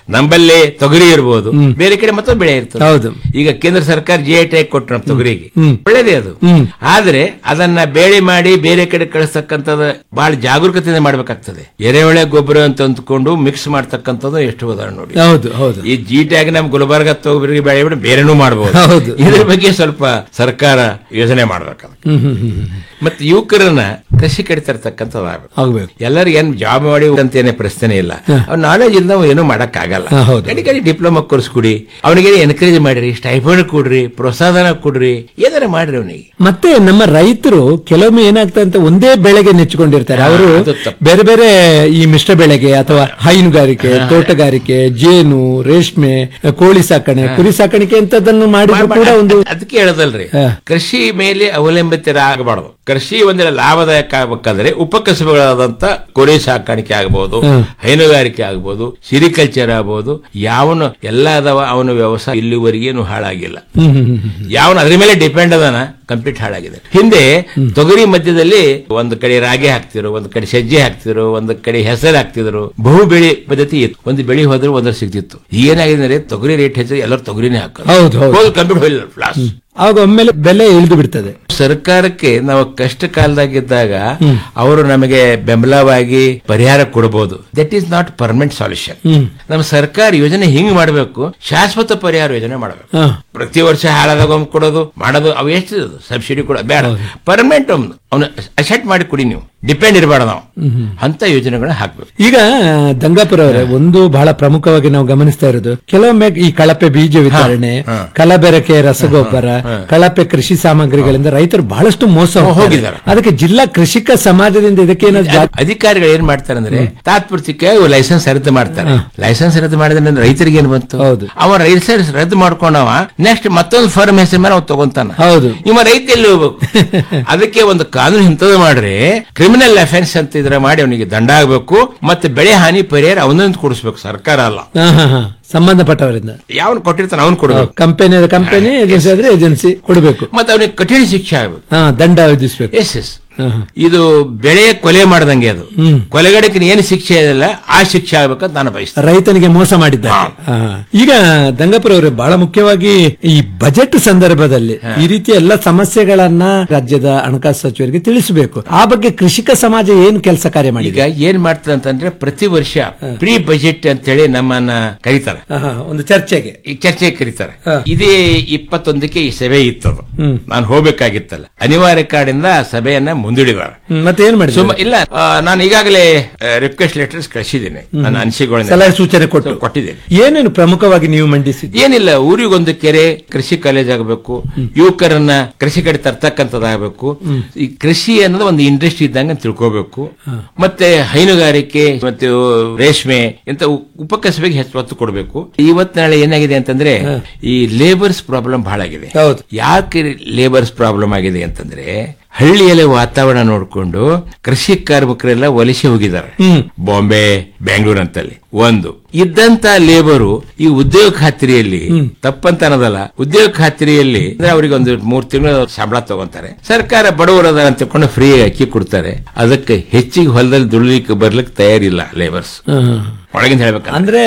ಎಲ್ಲೇ ತೊಗರಿ ಇರಬಹುದು ಬೇರೆ ಕಡೆ ಮತ್ತೊಂದು ಬೆಳೆ ಇರ್ತದೆ ಹೌದು. ಈಗ ಕೇಂದ್ರ ಸರ್ಕಾರ ಜಿ ಐ ಟ್ಯಾಗ್ ಕೊಟ್ಟರು ನಮ್ಮ ತೊಗರಿಗೆ ಹ್ಮ್. ಒಳ್ಳೇದೇ ಅದು ಹ್ಮ್. ಆದ್ರೆ ಅದನ್ನ ಬೇಳೆ ಮಾಡಿ ಬೇರೆ ಕಡೆ ಕಳಿಸ್ತಕ್ಕಂಥದ್ದು ಬಹಳ ಜಾಗರೂಕತೆಯಿಂದ ಮಾಡ್ಬೇಕಾಗ್ತದೆ ಎರೆಹುಳೆ ಗೊಬ್ಬರ ಅಂತ ಅಂದ್ಕೊಂಡು ಮಿಕ್ಸ್ ಮಾಡ್ತಕ್ಕಂಥದ್ದು ಎಷ್ಟು ಉದಾಹರಣೆ ನೋಡಿ ಹೌದು ಹೌದು ಈ ಜಿ ಟ್ಯಾಗ್ ನಮ್ ಗುಲ್ಬರ್ಗ ತೊಗರಿಗೆ ಬೆಳೆ ಬಿಟ್ಟು ಬೇರೆನೂ ಮಾಡಬಹುದು ಹೌದು. ಇದ್ರ ಬಗ್ಗೆ ಸ್ವಲ್ಪ ಸರ್ಕಾರ ಯೋಜನೆ ಮಾಡ್ಬೇಕು ಹ್ಮ್ ಹ್ಮ್ ಹ್ಮ್ ಹ್ಮ್. ಮತ್ತೆ ಯುವಕರನ್ನ ಕೃಷಿ ಕಡೆ ತರ್ತಕ್ಕಂಥದ್ದು ಆಗ್ಬೇಕು ಎಲ್ಲರಿಗೂ ಏನ್ ಜಾಬ್ ಮಾಡಿ ಅಂತ ಏನೇ ಪ್ರಶ್ನೆ ಇಲ್ಲ ಅವ್ನ ನಾಲೆಜ್ ಇಲ್ಲದ ಅವ ಏನೂ ಮಾಡಕ್ ಆಗಲ್ಲ ಹಾ, ಹೌದು. ಕಡೆ ಕಡೆ ಡಿಪ್ಲೊಮಾ ಕೋರ್ಸ್ ಕೊಡಿ ಅವನಿಗೆ ಎನ್ಕರೇಜ್ ಮಾಡಿರಿ ಸ್ಟೈಫಂಡ್ ಕೊಡ್ರಿ ಪ್ರೋತ್ಸಾಹನ ಕೊಡ್ರಿ ಏನಾರ ಮಾಡ್ರಿ ಅವನಿಗೆ ಮತ್ತೆ ನಮ್ಮ ರೈತರು ಕೆಲವೊಮ್ಮೆ ಏನಾಗ್ತದೆ ಅಂತ ಒಂದೇ ಬೆಳೆಗೆ ನೆಚ್ಚಿಕೊಂಡಿರ್ತಾರೆ ಅವರು ಅದು ತಪ್ಪು. ಬೇರೆ ಬೇರೆ ಈ ಮಿಶ್ರ ಬೆಳೆಗೆ ಅಥವಾ ಹೈನುಗಾರಿಕೆ ತೋಟಗಾರಿಕೆ ಜೇನು ರೇಷ್ಮೆ ಕೋಳಿ ಸಾಕಣೆ ಕುರಿ ಸಾಕಾಣಿಕೆ ಇಂಥದ್ದನ್ನು ಮಾಡಿದ್ರು ಕೂಡ ಒಂದು ಅದಕ್ಕೆ ಹೇಳದಲ್ರಿ ಹಾ. ಕೃಷಿ ಮೇಲೆ ಅವಲಂಬಿತರಾಗಬಾರದು ಕೃಷಿ ಒಂದಿನ ಲಾಭದಾಯಕ ಆಗ್ಬೇಕಾದ್ರೆ ಉಪಕಸಬುಗಳಾದಂತ ಕುರಿ ಸಾಕಾಣಿಕೆ ಆಗಬಹುದು ಹಾ. ಹೈನುಗಾರಿಕೆ ಆಗಬಹುದು ಸಿರಿಕಲ್ಚರ್ ಆಗಬಹುದು ಯಾವನು ಎಲ್ಲ ಅದಾವ ಅವನ ವ್ಯವಸಾಯ ಇಲ್ಲಿವರೆಗೇನು ಹಾಳಾಗಿಲ್ಲ ಹ್ಮ್ ಹ್ಮ್ ಹ್ಮ್ ಹ್ಮ್. ಯಾವನು ಅದ್ರ ಮೇಲೆ ಡಿಪೆಂಡ್ ಅದಾನ ಕಂಪ್ಲೀಟ್ ಹಾಳಾಗಿದೆ ಹಿಂದೆ ತೊಗರಿ ಮಧ್ಯದಲ್ಲಿ ಒಂದು ಕಡೆ ರಾಗಿ ಹಾಕ್ತಿದ್ರು ಒಂದು ಕಡೆ ಸಜ್ಜೆ ಹಾಕ್ತಿದ್ರು ಒಂದು ಕಡೆ ಹೆಸರು ಹಾಕ್ತಿದ್ರು ಬಹು ಬೆಳೆ ಪದ್ಧತಿ ಇತ್ತು ಒಂದು ಬೆಳೆ ಹೋದ್ರೆ ಒಂದ್ರ ಸಿಗ್ತಿತ್ತು ಏನಾಗಿದೆ ಅಂದ್ರೆ ತೊಗರಿ ರೇಟ್ ಹೆಚ್ಚು ಎಲ್ಲರೂ ತೊಗರಿನೇ ಹಾಕೋದು ಹೌದು ಹೌದು ಹೋಗಿ ಕಂಪ್ಯೂಟರ್ ಹೋಗಿಲ್ಲ ಫ್ಲಾಸ್ ಆಗ ಒಮ್ಮೆಲೆ ಬೆಲೆ ಇಳಿದು ಬಿಡ್ತದೆ ಸರ್ಕಾರಕ್ಕೆ ನಾವು ಕಷ್ಟ ಕಾಲದಾಗಿದ್ದಾಗ ಅವರು ನಮಗೆ ಬೆಂಬಲವಾಗಿ ಪರಿಹಾರ ಕೊಡಬಹುದು that is not permanent solution hmm ನಮ್ಮ ಸರ್ಕಾರ ಯೋಜನೆ ಹಿಂಗ್ ಮಾಡಬೇಕು ಶಾಶ್ವತ ಪರಿಹಾರ ಯೋಜನೆ ಮಾಡಬೇಕು ಹಾ. ಪ್ರತಿ ವರ್ಷ ಹಾಳಾದಾಗ ಒಮ್ಮೆ ಕೊಡೋದು ಮಾಡೋದು ಅವು ಎಷ್ಟು ಸಬ್ಸಿಡಿ ಕೂಡ ಬೇಡ ಪರ್ಮನೆಂಟ್ ಒಂದು ಅವನು ಅಸೆಟ್ ಮಾಡಿ ಕೊಡಿ ನೀವು ಡಿಪೆಂಡ್ ಇರಬೇಡ ನಾವು ಅಂತ ಯೋಜನೆಗಳನ್ನ ಹಾಕ್ಬೇಕು ಈಗ ದಂಗಾಪುರ ಅವರೇ ಒಂದು ಬಹಳ ಪ್ರಮುಖವಾಗಿ ನಾವು ಗಮನಿಸ್ತಾ ಇರೋದು ಕೆಲವೊಮ್ಮೆ ಈ ಕಳಪೆ ಬೀಜ ವಿತರಣೆ ಕಲಬೆರಕೆ ರಸಗೊಬ್ಬರ ಕಳಪೆ ಕೃಷಿ ಸಾಮಗ್ರಿಗಳಿಂದ ರೈತರು ಬಹಳಷ್ಟು ಮೋಸ ಹೋಗ್ತಾರೆ. ಹೋಗಿದ್ದಾರೆ. ಅದಕ್ಕೆ ಜಿಲ್ಲಾ ಕೃಷಿಕ ಸಮಾಜದಿಂದ ಇದಕ್ಕೆ ಏನಾದ್ರು ಜಾ- ಅಧಿಕಾರಿಗಳು ಏನ್ ಮಾಡ್ತಾರೆ ಅಂದ್ರೆ ತಾತ್ಪೂರ್ತಿಕ ಲೈಸೆನ್ಸ್ ರದ್ದು ಮಾಡ್ತಾರೆ ಲೈಸೆನ್ಸ್ ರದ್ದು ಮಾಡಿದ್ರೆ ರೈತರಿಗೆ ಏನ್ ಬಂತು ಹೌದು. ಅವ ಲೈಸೆನ್ಸ್ ರದ್ದು ಮಾಡ್ಕೊಂಡವ ನೆಕ್ಸ್ಟ್ ಮತ್ತೊಂದು ಫರ್ಮ್ ಹೆಸರು ಮೇಲೆ ಅವ ತಗೊಂತಾನ ಹೌದು ಇವ ರೈತ ಎಲ್ಲಿ ಹೋಗ್ಬೇಕು ಅದಕ್ಕೆ ಒಂದು ಕಾನೂನು ಇಂಥದ್ದು ಮಾಡ್ರಿ ಕ್ರಿಮಿನಲ್ ಅಫೆನ್ಸ್ ಅಂತ ಇದ್ರೆ ಮಾಡಿ ಅವನಿಗೆ ದಂಡ ಆಗ್ಬೇಕು ಮತ್ತೆ ಬೆಳೆ ಹಾನಿ ಪರಿಹಾರ ಅವನೊಂದು ಕೊಡಿಸ್ಬೇಕು ಸರ್ಕಾರ ಅಲ್ಲ ಹಾ, ಹಾ, ಹಾ. ಸಂಬಂಧಪಟ್ಟವರಿಂದ ಯಾವನ್ ಕೊಟ್ಟಿರ್ತಾನೆ ಅವ್ನು ಕೊಡ್ಬೇಕು ಕಂಪನಿ ಕಂಪನಿ ಏಜೆನ್ಸಿ ಆದ್ರೆ ಏಜೆನ್ಸಿ ಕೊಡಬೇಕು ಮತ್ತೆ ಅವನಿಗೆ ಕಠಿಣ ಶಿಕ್ಷೆ ಆಗ್ಬೇಕು ಹಾ ದಂಡ ವಿಧಿಸಬೇಕು ಎಸ್ ಎಸ್ ಇದು ಬೆಳೆ ಕೊಲೆ ಮಾಡ್ದಂಗೆ ಅದು ಹ್ಮ್. ಕೊಲೆಗಡಕ್ಕೆ ಏನು ಶಿಕ್ಷೆ ಇಲ್ಲ ಆ ಶಿಕ್ಷೆ ಆಗ್ಬೇಕಂತ ನಾನು ಬಯಸ್ತೇನೆ ರೈತನಿಗೆ ಮೋಸ ಮಾಡಿದ್ದಾರೆ ಹಾ. ಈಗ ದಂಗಪುರ ಅವರೇ ಬಹಳ ಮುಖ್ಯವಾಗಿ ಈ ಬಜೆಟ್ ಸಂದರ್ಭದಲ್ಲಿ ಈ ರೀತಿಯ ಎಲ್ಲ ಸಮಸ್ಯೆಗಳನ್ನ ರಾಜ್ಯದ ಹಣಕಾಸು ಸಚಿವರಿಗೆ ತಿಳಿಸಬೇಕು ಆ ಬಗ್ಗೆ ಕೃಷಿಕ ಸಮಾಜ ಏನು ಕೆಲಸ ಕಾರ್ಯ ಮಾಡಿ ಈಗ ಏನ್ ಮಾಡ್ತದೆ ಅಂತಂದ್ರೆ ಪ್ರತಿ ವರ್ಷ ಪ್ರೀ ಬಜೆಟ್ ಅಂತ ಹೇಳಿ ನಮ್ಮನ್ನ ಕರೀತಾರೆ ಒಂದು ಚರ್ಚೆಗೆ ಈ ಚರ್ಚೆ ಕರೀತಾರೆ ಹಾ. ಇದೇ ಇಪ್ಪತ್ತೊಂದಕ್ಕೆ ಈ ಸಭೆ ಇತ್ತದು ಹ್ಮ್. ನಾನು ಹೋಗ್ಬೇಕಾಗಿತ್ತಲ್ಲ ಅನಿವಾರ್ಯ ಕಾರಣದಿಂದ ಆ ಸಭೆಯನ್ನ ಮುಂದೂಡಿದ್ದಾರೆ ಹ್ಮ್, ಮತ್ತೆ ಏನ್ ಮಾಡಿ ಸುಮ್ಮ ಇಲ್ಲ ಆ, ನಾನು ಈಗಾಗಲೇ ರಿಕ್ವೆಸ್ಟ್ ಲೆಟರ್ಸ್ ಕಳಿಸಿದ್ದೇನೆ ನನ್ನ ಅನಿಸಿಕೆಗಳನ್ನ ಸಲಹೆ ಸೂಚನೆ ಕೊಟ್ಟು ಕೊಟ್ಟಿದ್ದೇನೆ ಏನೇನು ಪ್ರಮುಖವಾಗಿ ನೀವು ಮಂಡಿಸಿದ್ದೀರಿ ಏನಿಲ್ಲ ಊರಿಗೊಂದು ಕೆರೆ ಕೃಷಿ ಕಾಲೇಜ್ ಆಗಬೇಕು ಯುವಕರನ್ನ ಕೃಷಿ ಕಡೆ ತರ್ತಕ್ಕಂಥದ್ದಾಗಬೇಕು ಈ ಕೃಷಿ ಅನ್ನೋದು ಒಂದು ಇಂಡಸ್ಟ್ರಿ ಇದ್ದಂಗೆ ತಿಳ್ಕೋಬೇಕು ಮತ್ತೆ ಹೈನುಗಾರಿಕೆ ಮತ್ತೆ ರೇಷ್ಮೆ ಇಂತ ಉ- ಉಪಕಸಬಿಗೆ ಹೆಚ್ಚು ಒತ್ತು ಕೊಡಬೇಕು ಇವತ್ತು ನಾಳೆ ಏನಾಗಿದೆ ಅಂತಂದ್ರೆ ಈ ಲೇಬರ್ಸ್ ಪ್ರಾಬ್ಲಮ್ ಬಹಳ ಆಗಿದೆ ಹೌದು. ಯಾಕೆ ಲೇಬರ್ಸ್ ಪ್ರಾಬ್ಲಮ್ ಆಗಿದೆ ಅಂತಂದ್ರೆ ಹಳ್ಳಿಯಲ್ಲಿ ವಾತಾವರಣ ನೋಡಿಕೊಂಡು ಕೃಷಿ ಕಾರ್ಮಿಕರೆಲ್ಲ ವಲಸೆ ಹೋಗಿದ್ದಾರೆ ಹ್ಮ್. ಬಾಂಬೆ ಬೆಂಗಳೂರು ಅಂತಲ್ಲಿ ಒಂದು ಇದ್ದಂತ ಲೇಬರು ಈ ಉದ್ಯೋಗ ಖಾತ್ರಿಯಲ್ಲಿ ತಪ್ಪಂತ ಅನ್ನೋದಲ್ಲ ಉದ್ಯೋಗ ಖಾತ್ರಿಯಲ್ಲಿ ಅಂದ್ರೆ ಅವರಿಗೆ ಒಂದು ಮೂರ್ ತಿಂಗಳು ಸಂಬಳ ತಗೊಂತಾರೆ ಸರ್ಕಾರ ಬಡವರದ ಅಂತ ತಿಳ್ಕೊಂಡು ಫ್ರೀ ಅಕ್ಕಿ ಕೊಡ್ತಾರೆ ಅದಕ್ಕೆ ಹೆಚ್ಚಿಗೆ ಹೊಲದಲ್ಲಿ ದುಡ್ಲಿಕ್ಕೆ ಬರ್ಲಿಕ್ಕೆ ತಯಾರಿಲ್ಲ ಲೇಬರ್ಸ್ ಒಳಗಿಂದ ಹೇಳ್ಬೇಕಂದ್ರೆ ಅಂದ್ರೆ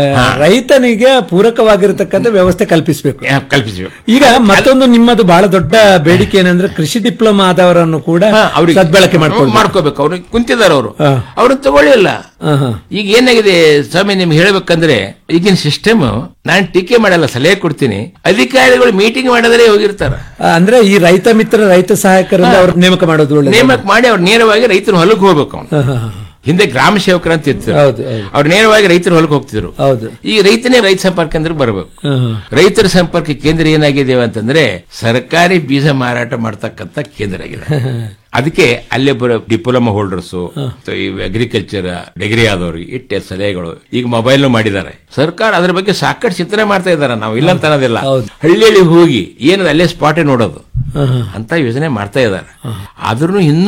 ರೈತನಿಗೆ ಪೂರಕವಾಗಿರತಕ್ಕಂಥ ವ್ಯವಸ್ಥೆ ಕಲ್ಪಿಸಬೇಕು ಕಲ್ಪಿಸಬೇಕು ಈಗ ಮತ್ತೊಂದು ನಿಮ್ಮದು ಬಹಳ ದೊಡ್ಡ ಬೇಡಿಕೆ ಏನಂದ್ರೆ ಕೃಷಿ ಡಿಪ್ಲೊಮಾ ಆದವರನ್ನು ಕೂಡ ಅವ್ರಿಗೆ ಸದ್ಬಳಕೆ ಮಾಡ್ಕೊಂಡು ಮಾಡ್ಕೋಬೇಕು ಅವ್ರಿಗೆ ಕುಂತಿದ್ದಾರೆ ಅವರು ಹಾ. ಅವ್ರನ್ನ ತಗೊಳ್ಳಿಲ್ಲ ಈಗ ಏನಾಗಿದೆ ಸ್ವಾಮಿ ನಿಮ್ಗೆ ಹೇಳ್ಬೇಕಂದ್ರೆ ಈಗಿನ ಸಿಸ್ಟಮ್ ನಾನು ಟೀಕೆ ಮಾಡಲ್ಲ ಸಲಹೆ ಕೊಡ್ತೀನಿ ಅಧಿಕಾರಿಗಳು ಮೀಟಿಂಗ್ ಮಾಡಿದ್ರೆ ಹೋಗಿರ್ತಾರ ಅಂದ್ರೆ ಈ ರೈತ ಮಿತ್ರ ರೈತ ಸಹಾಯಕರಿಂದ ಅವ್ರ ನೇಮಕ ಮಾಡೋದು ಒಳ್ಳೆ ನೇಮಕ ಮಾಡಿ ಅವ್ರು ನೇರವಾಗಿ ರೈತರ ಹೊಲಕ್ಕೆ ಹೋಗ್ಬೇಕು ಅವ್ನು ಹಿಂದೆ ಗ್ರಾಮ ಸೇವಕರು ಅಂತ ಇರ್ತಾರೆ ಹೌದು, ಹೌದು. ಅವ್ರು ನೇರವಾಗಿ ರೈತರ ಹೊಲಕ್ಕೆ ಹೋಗ್ತಿದ್ರು ಹೌದು ಈ ರೈತನೇ ರೈತ ಸಂಪರ್ಕ ಕೇಂದ್ರ ಬರಬೇಕು ಹ, ಹ. ರೈತರ ಸಂಪರ್ಕ ಕೇಂದ್ರ ಏನಾಗಿದೆ ಅಂತಂದ್ರೆ ಸರ್ಕಾರಿ ಬೀಜ ಮಾರಾಟ ಮಾಡ್ತಕ್ಕಂತ ಕೇಂದ್ರ ಆಗಿದೆ ಅದಕ್ಕೆ ಅಲ್ಲೇ ಬರೋ ಡಿಪ್ಲೊಮಾ ಹೋಲ್ಡರ್ಸ್ ಈ ಅಗ್ರಿಕಲ್ಚರ್ ಡಿಗ್ರಿ ಆದವ್ರಿಗೆ ಇಟ್ಟೆ ಸಲಹೆಗಳು ಈಗ ಮೊಬೈಲ್ ಮಾಡಿದ್ದಾರೆ ಸರ್ಕಾರ ಅದ್ರ ಬಗ್ಗೆ ಸಾಕಷ್ಟು ಚಿಂತನೆ ಮಾಡ್ತಾ ಇದ್ದಾರೆ ನಾವು ಇಲ್ಲ ಅಂತ ಅನ್ನೋದಿಲ್ಲ ಹಳ್ಳಿಯಲ್ಲಿ ಹೋಗಿ ಏನದ ಅಲ್ಲೇ ಸ್ಪಾಟೇ ನೋಡೋದು ಹ, ಹ. ಅಂತ ಯೋಜನೆ ಮಾಡ್ತಾ ಇದ್ದಾರೆ ಆದ್ರೂ ಇನ್ನೂ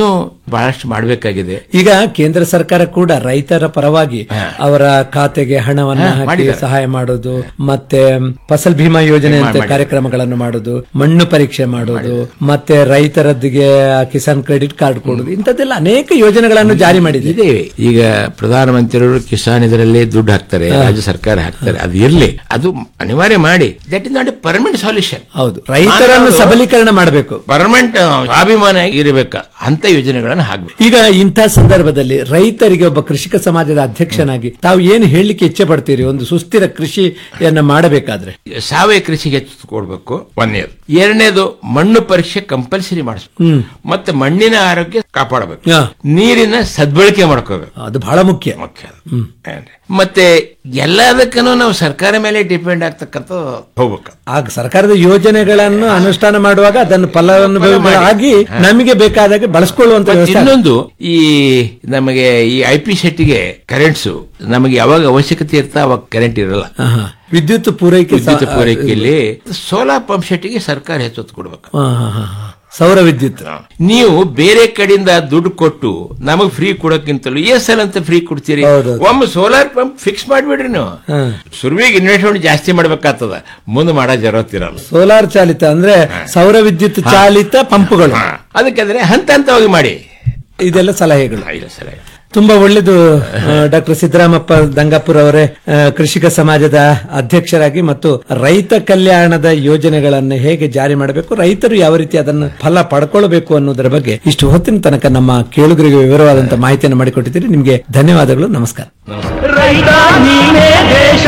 ಬಹಳಷ್ಟು ಮಾಡಬೇಕಾಗಿದೆ ಈಗ ಕೇಂದ್ರ ಸರ್ಕಾರ ಕೂಡ ರೈತರ ಪರವಾಗಿ ಅವರ ಖಾತೆಗೆ ಹಣವನ್ನ ಹಾ, ಹಾಕಿ ಮಾಡಿದ್ದಾರೆ. ಸಹಾಯ ಮಾಡೋದು ಮತ್ತೆ ಫಸಲ್ ಭೀಮಾ ಯೋಜನೆ ಅಂತ ಮಾಡಿ- ಕಾರ್ಯಕ್ರಮಗಳನ್ನು ಮಾಡೋದು ಮಣ್ಣು ಪರೀಕ್ಷೆ ಮಾಡೋದು ಮತ್ತೆ ರೈತರದ್ದಿಗೆ ಕಿಸಾನ್ ಕ್ರೆಡಿಟ್ ಕಾರ್ಡ್ ಕೊಡೋದು ಇಂಥದ್ದೆಲ್ಲ ಅನೇಕ ಯೋಜನೆಗಳನ್ನು ಜಾರಿ ಮಾಡಿದೆ ಇದೆ ಈಗ ಪ್ರಧಾನಮಂತ್ರಿಯವರು ಕಿಸಾನ್ ಇದರಲ್ಲಿ ದುಡ್ಡು ಹಾಕ್ತಾರೆ ರಾಜ್ಯ ಸರ್ಕಾರ ಹಾಕ್ತಾರೆ ಅದು ಇರ್ಲಿ ಅದು ಅನಿವಾರ್ಯ ಮಾಡಿ that is not a permanent solution ಹೌದು ರೈತರನ್ನು ಸಬಲೀಕರಣ ಮಾಡಬೇಕು ಪರ್ಮನೆಂಟ್ ಸ್ವಾಭಿಮಾನ ಇರಬೇಕ ಅಂತ ಯೋಜನೆಗಳನ್ನು ಹಾಕ್ಬೇಕು ಈಗ ಇಂಥ ಸಂದರ್ಭದಲ್ಲಿ ರೈತರಿಗೆ ಒಬ್ಬ ಕೃಷಿಕ ಸಮಾಜದ ಅಧ್ಯಕ್ಷನಾಗಿ ತಾವು ಏನು ಹೇಳಲಿಕ್ಕೆ ಇಚ್ಛೆ ಪಡ್ತೀರಿ ಒಂದು ಸುಸ್ಥಿರ ಕೃಷಿಯನ್ನ ಮಾಡಬೇಕಾದ್ರೆ ಸಾವಯವ ಕೃಷಿಗೆ ಹೆಚ್ಚು ಕೊಡ್ಬೇಕು ಒಂದನೇದು ಎರಡನೇದು ಮಣ್ಣು ಪರೀಕ್ಷೆ ಕಂಪಲ್ಸರಿ ಮಾಡಿಸ್ಬೇಕು ಹ್ಮ್ ಮತ್ತೆ ಮಣ್ಣಿನ ಆರೋಗ್ಯ ಕಾಪಾಡಬೇಕು ಹಾ. ನೀರಿನ ಸದ್ಬಳಕೆ ಮಾಡ್ಕೋಬೇಕು ಅದು ಬಹಳ ಮುಖ್ಯ ಮುಖ್ಯ ಅದು. ಮತ್ತೆ ಎಲ್ಲದಕ್ಕೂ ನಾವು ಸರ್ಕಾರ ಮೇಲೆ ಡಿಪೆಂಡ್ ಆಗ್ತಕ್ಕಂಥ ಹೋಗ್ಬೇಕು ಆಗ ಸರ್ಕಾರದ ಯೋಜನೆಗಳನ್ನು ಅನುಷ್ಠಾನ ಮಾಡುವಾಗ ಅದನ್ನು ಫಲಾನುಭವಿಗಳಾಗಿ ನಮಗೆ ಬೇಕಾದಾಗ ಬಳಸ್ಕೊಳ್ಳುವಂತ ಮತ್ತೆ ವ್ಯವಸ್ಥೆ ಇನ್ನೊಂದು ಈ ನಮಗೆ ಈ ಐ ಪಿ ಸೆಟ್ಗೆ ಕರೆಂಟ್ಸ್ ನಮಗೆ ಯಾವಾಗ ಅವಶ್ಯಕತೆ ಇರ್ತಾ ಅವಾಗ ಕರೆಂಟ್ ಇರಲ್ಲ ಆಹಾ. ವಿದ್ಯುತ್ ಪೂರೈಕೆ ಸ- ವಿದ್ಯುತ್ ಪೂರೈಕೆಯಲ್ಲಿ ಸೋಲಾರ್ ಪಂಪ್ ಸೆಟ್ಗೆ ಸರ್ಕಾರ ಹೆಚ್ಚು ಒತ್ತು ಕೊಡ್ಬೇಕು ಹಾ, ಹಾ, ಹಾ, ಹಾ. ಸೌರ ವಿದ್ಯುತ್ ನೀವು ಬೇರೆ ಕಡೆಯಿಂದ ದುಡ್ಡು ಕೊಟ್ಟು ನಮಗ್ ಫ್ರೀ ಕೊಡಕ್ಕಿಂತಲೂ ಎಸ್ ಎಲ್ ಅಂತ ಫ್ರೀ ಕೊಡ್ತೀರಿ ಒಮ್ಮೆ ಸೋಲಾರ್ ಪಂಪ್ ಫಿಕ್ಸ್ ಮಾಡ್ಬಿಡ್ರಿ ನೀವು ಹಾ. ಶುರುವಿಗೆ ಇನ್ವೆಸ್ಟ್ಮೆಂಟ್ ಜಾಸ್ತಿ ಮಾಡ್ಬೇಕಾಗ್ತದ ಮುಂದೆ ಮಾಡೋ ಜರತ್ತಿರಲ್ಲ ಸೋಲಾರ್ ಚಾಲಿತ ಅಂದ್ರೆ ಸೌರ ವಿದ್ಯುತ್ ಚಾಲಿತ ಪಂಪ್ಗಳು ಅದಕ್ಕಾದ್ರೆ ಹಂತ ಹಂತವಾಗಿ ಮಾಡಿ ಇದೆಲ್ಲ ಸಲಹೆಗಳು ಇಲ್ಲ ಸಲಹೆ ತುಂಬಾ ಒಳ್ಳೆಯದು ಡಾಕ್ಟರ್ ಸಿದ್ದರಾಮಪ್ಪ ದಂಗಾಪುರ ಅವರೇ ಆ, ಕೃಷಿಕ ಸಮಾಜದ ಅಧ್ಯಕ್ಷರಾಗಿ ಮತ್ತು ರೈತ ಕಲ್ಯಾಣದ ಯೋಜನೆಗಳನ್ನು ಹೇಗೆ ಜಾರಿ ಮಾಡಬೇಕು ರೈತರು ಯಾವ ರೀತಿ ಅದನ್ನು ಫಲ ಪಡ್ಕೊಳ್ಬೇಕು ಅನ್ನೋದರ ಬಗ್ಗೆ ಇಷ್ಟು ಹೊತ್ತಿನ ತನಕ ನಮ್ಮ ಕೇಳುಗರಿಗೆ ವಿವರವಾದಂತಹ ಮಾಹಿತಿಯನ್ನು ಮಾಡಿಕೊಟ್ಟಿದ್ದೀರಿ ನಿಮಗೆ ಧನ್ಯವಾದಗಳು ನಮಸ್ಕಾರ ರೈತ ನೀನೇ ದೇಶ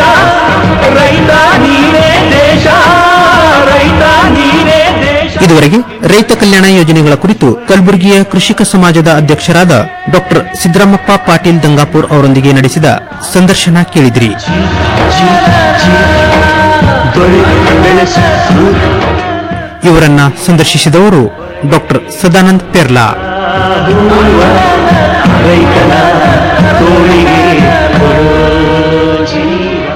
ರೈತ ನೀನೇ ದೇಶ ರೈತ ನೀನೇ ದೇಶ ಇದುವರೆಗೆ ರೈತ ಕಲ್ಯಾಣ ಯೋಜನೆಗಳ ಕುರಿತು ಕಲಬುರಗಿಯ ಕೃಷಿಕ ಸಮಾಜದ ಅಧ್ಯಕ್ಷರಾದ ಡಾಕ್ಟರ್ ಸಿದ್ದರಾಮಪ್ಪ ಪಾಟೀಲ್ ದಂಗಾಪುರ್ ಅವರೊಂದಿಗೆ ನಡೆಸಿದ ಸಂದರ್ಶನ ಕೇಳಿದಿರಿ ಇವರನ್ನ ಸಂದರ್ಶಿಸಿದವರು ಡಾಕ್ಟರ್ ಸದಾನಂದ್ ಪೆರ್ಲಾ ರೈತನ ತೋಳಿಗೆ ಕೊಡೋ ಜೀವ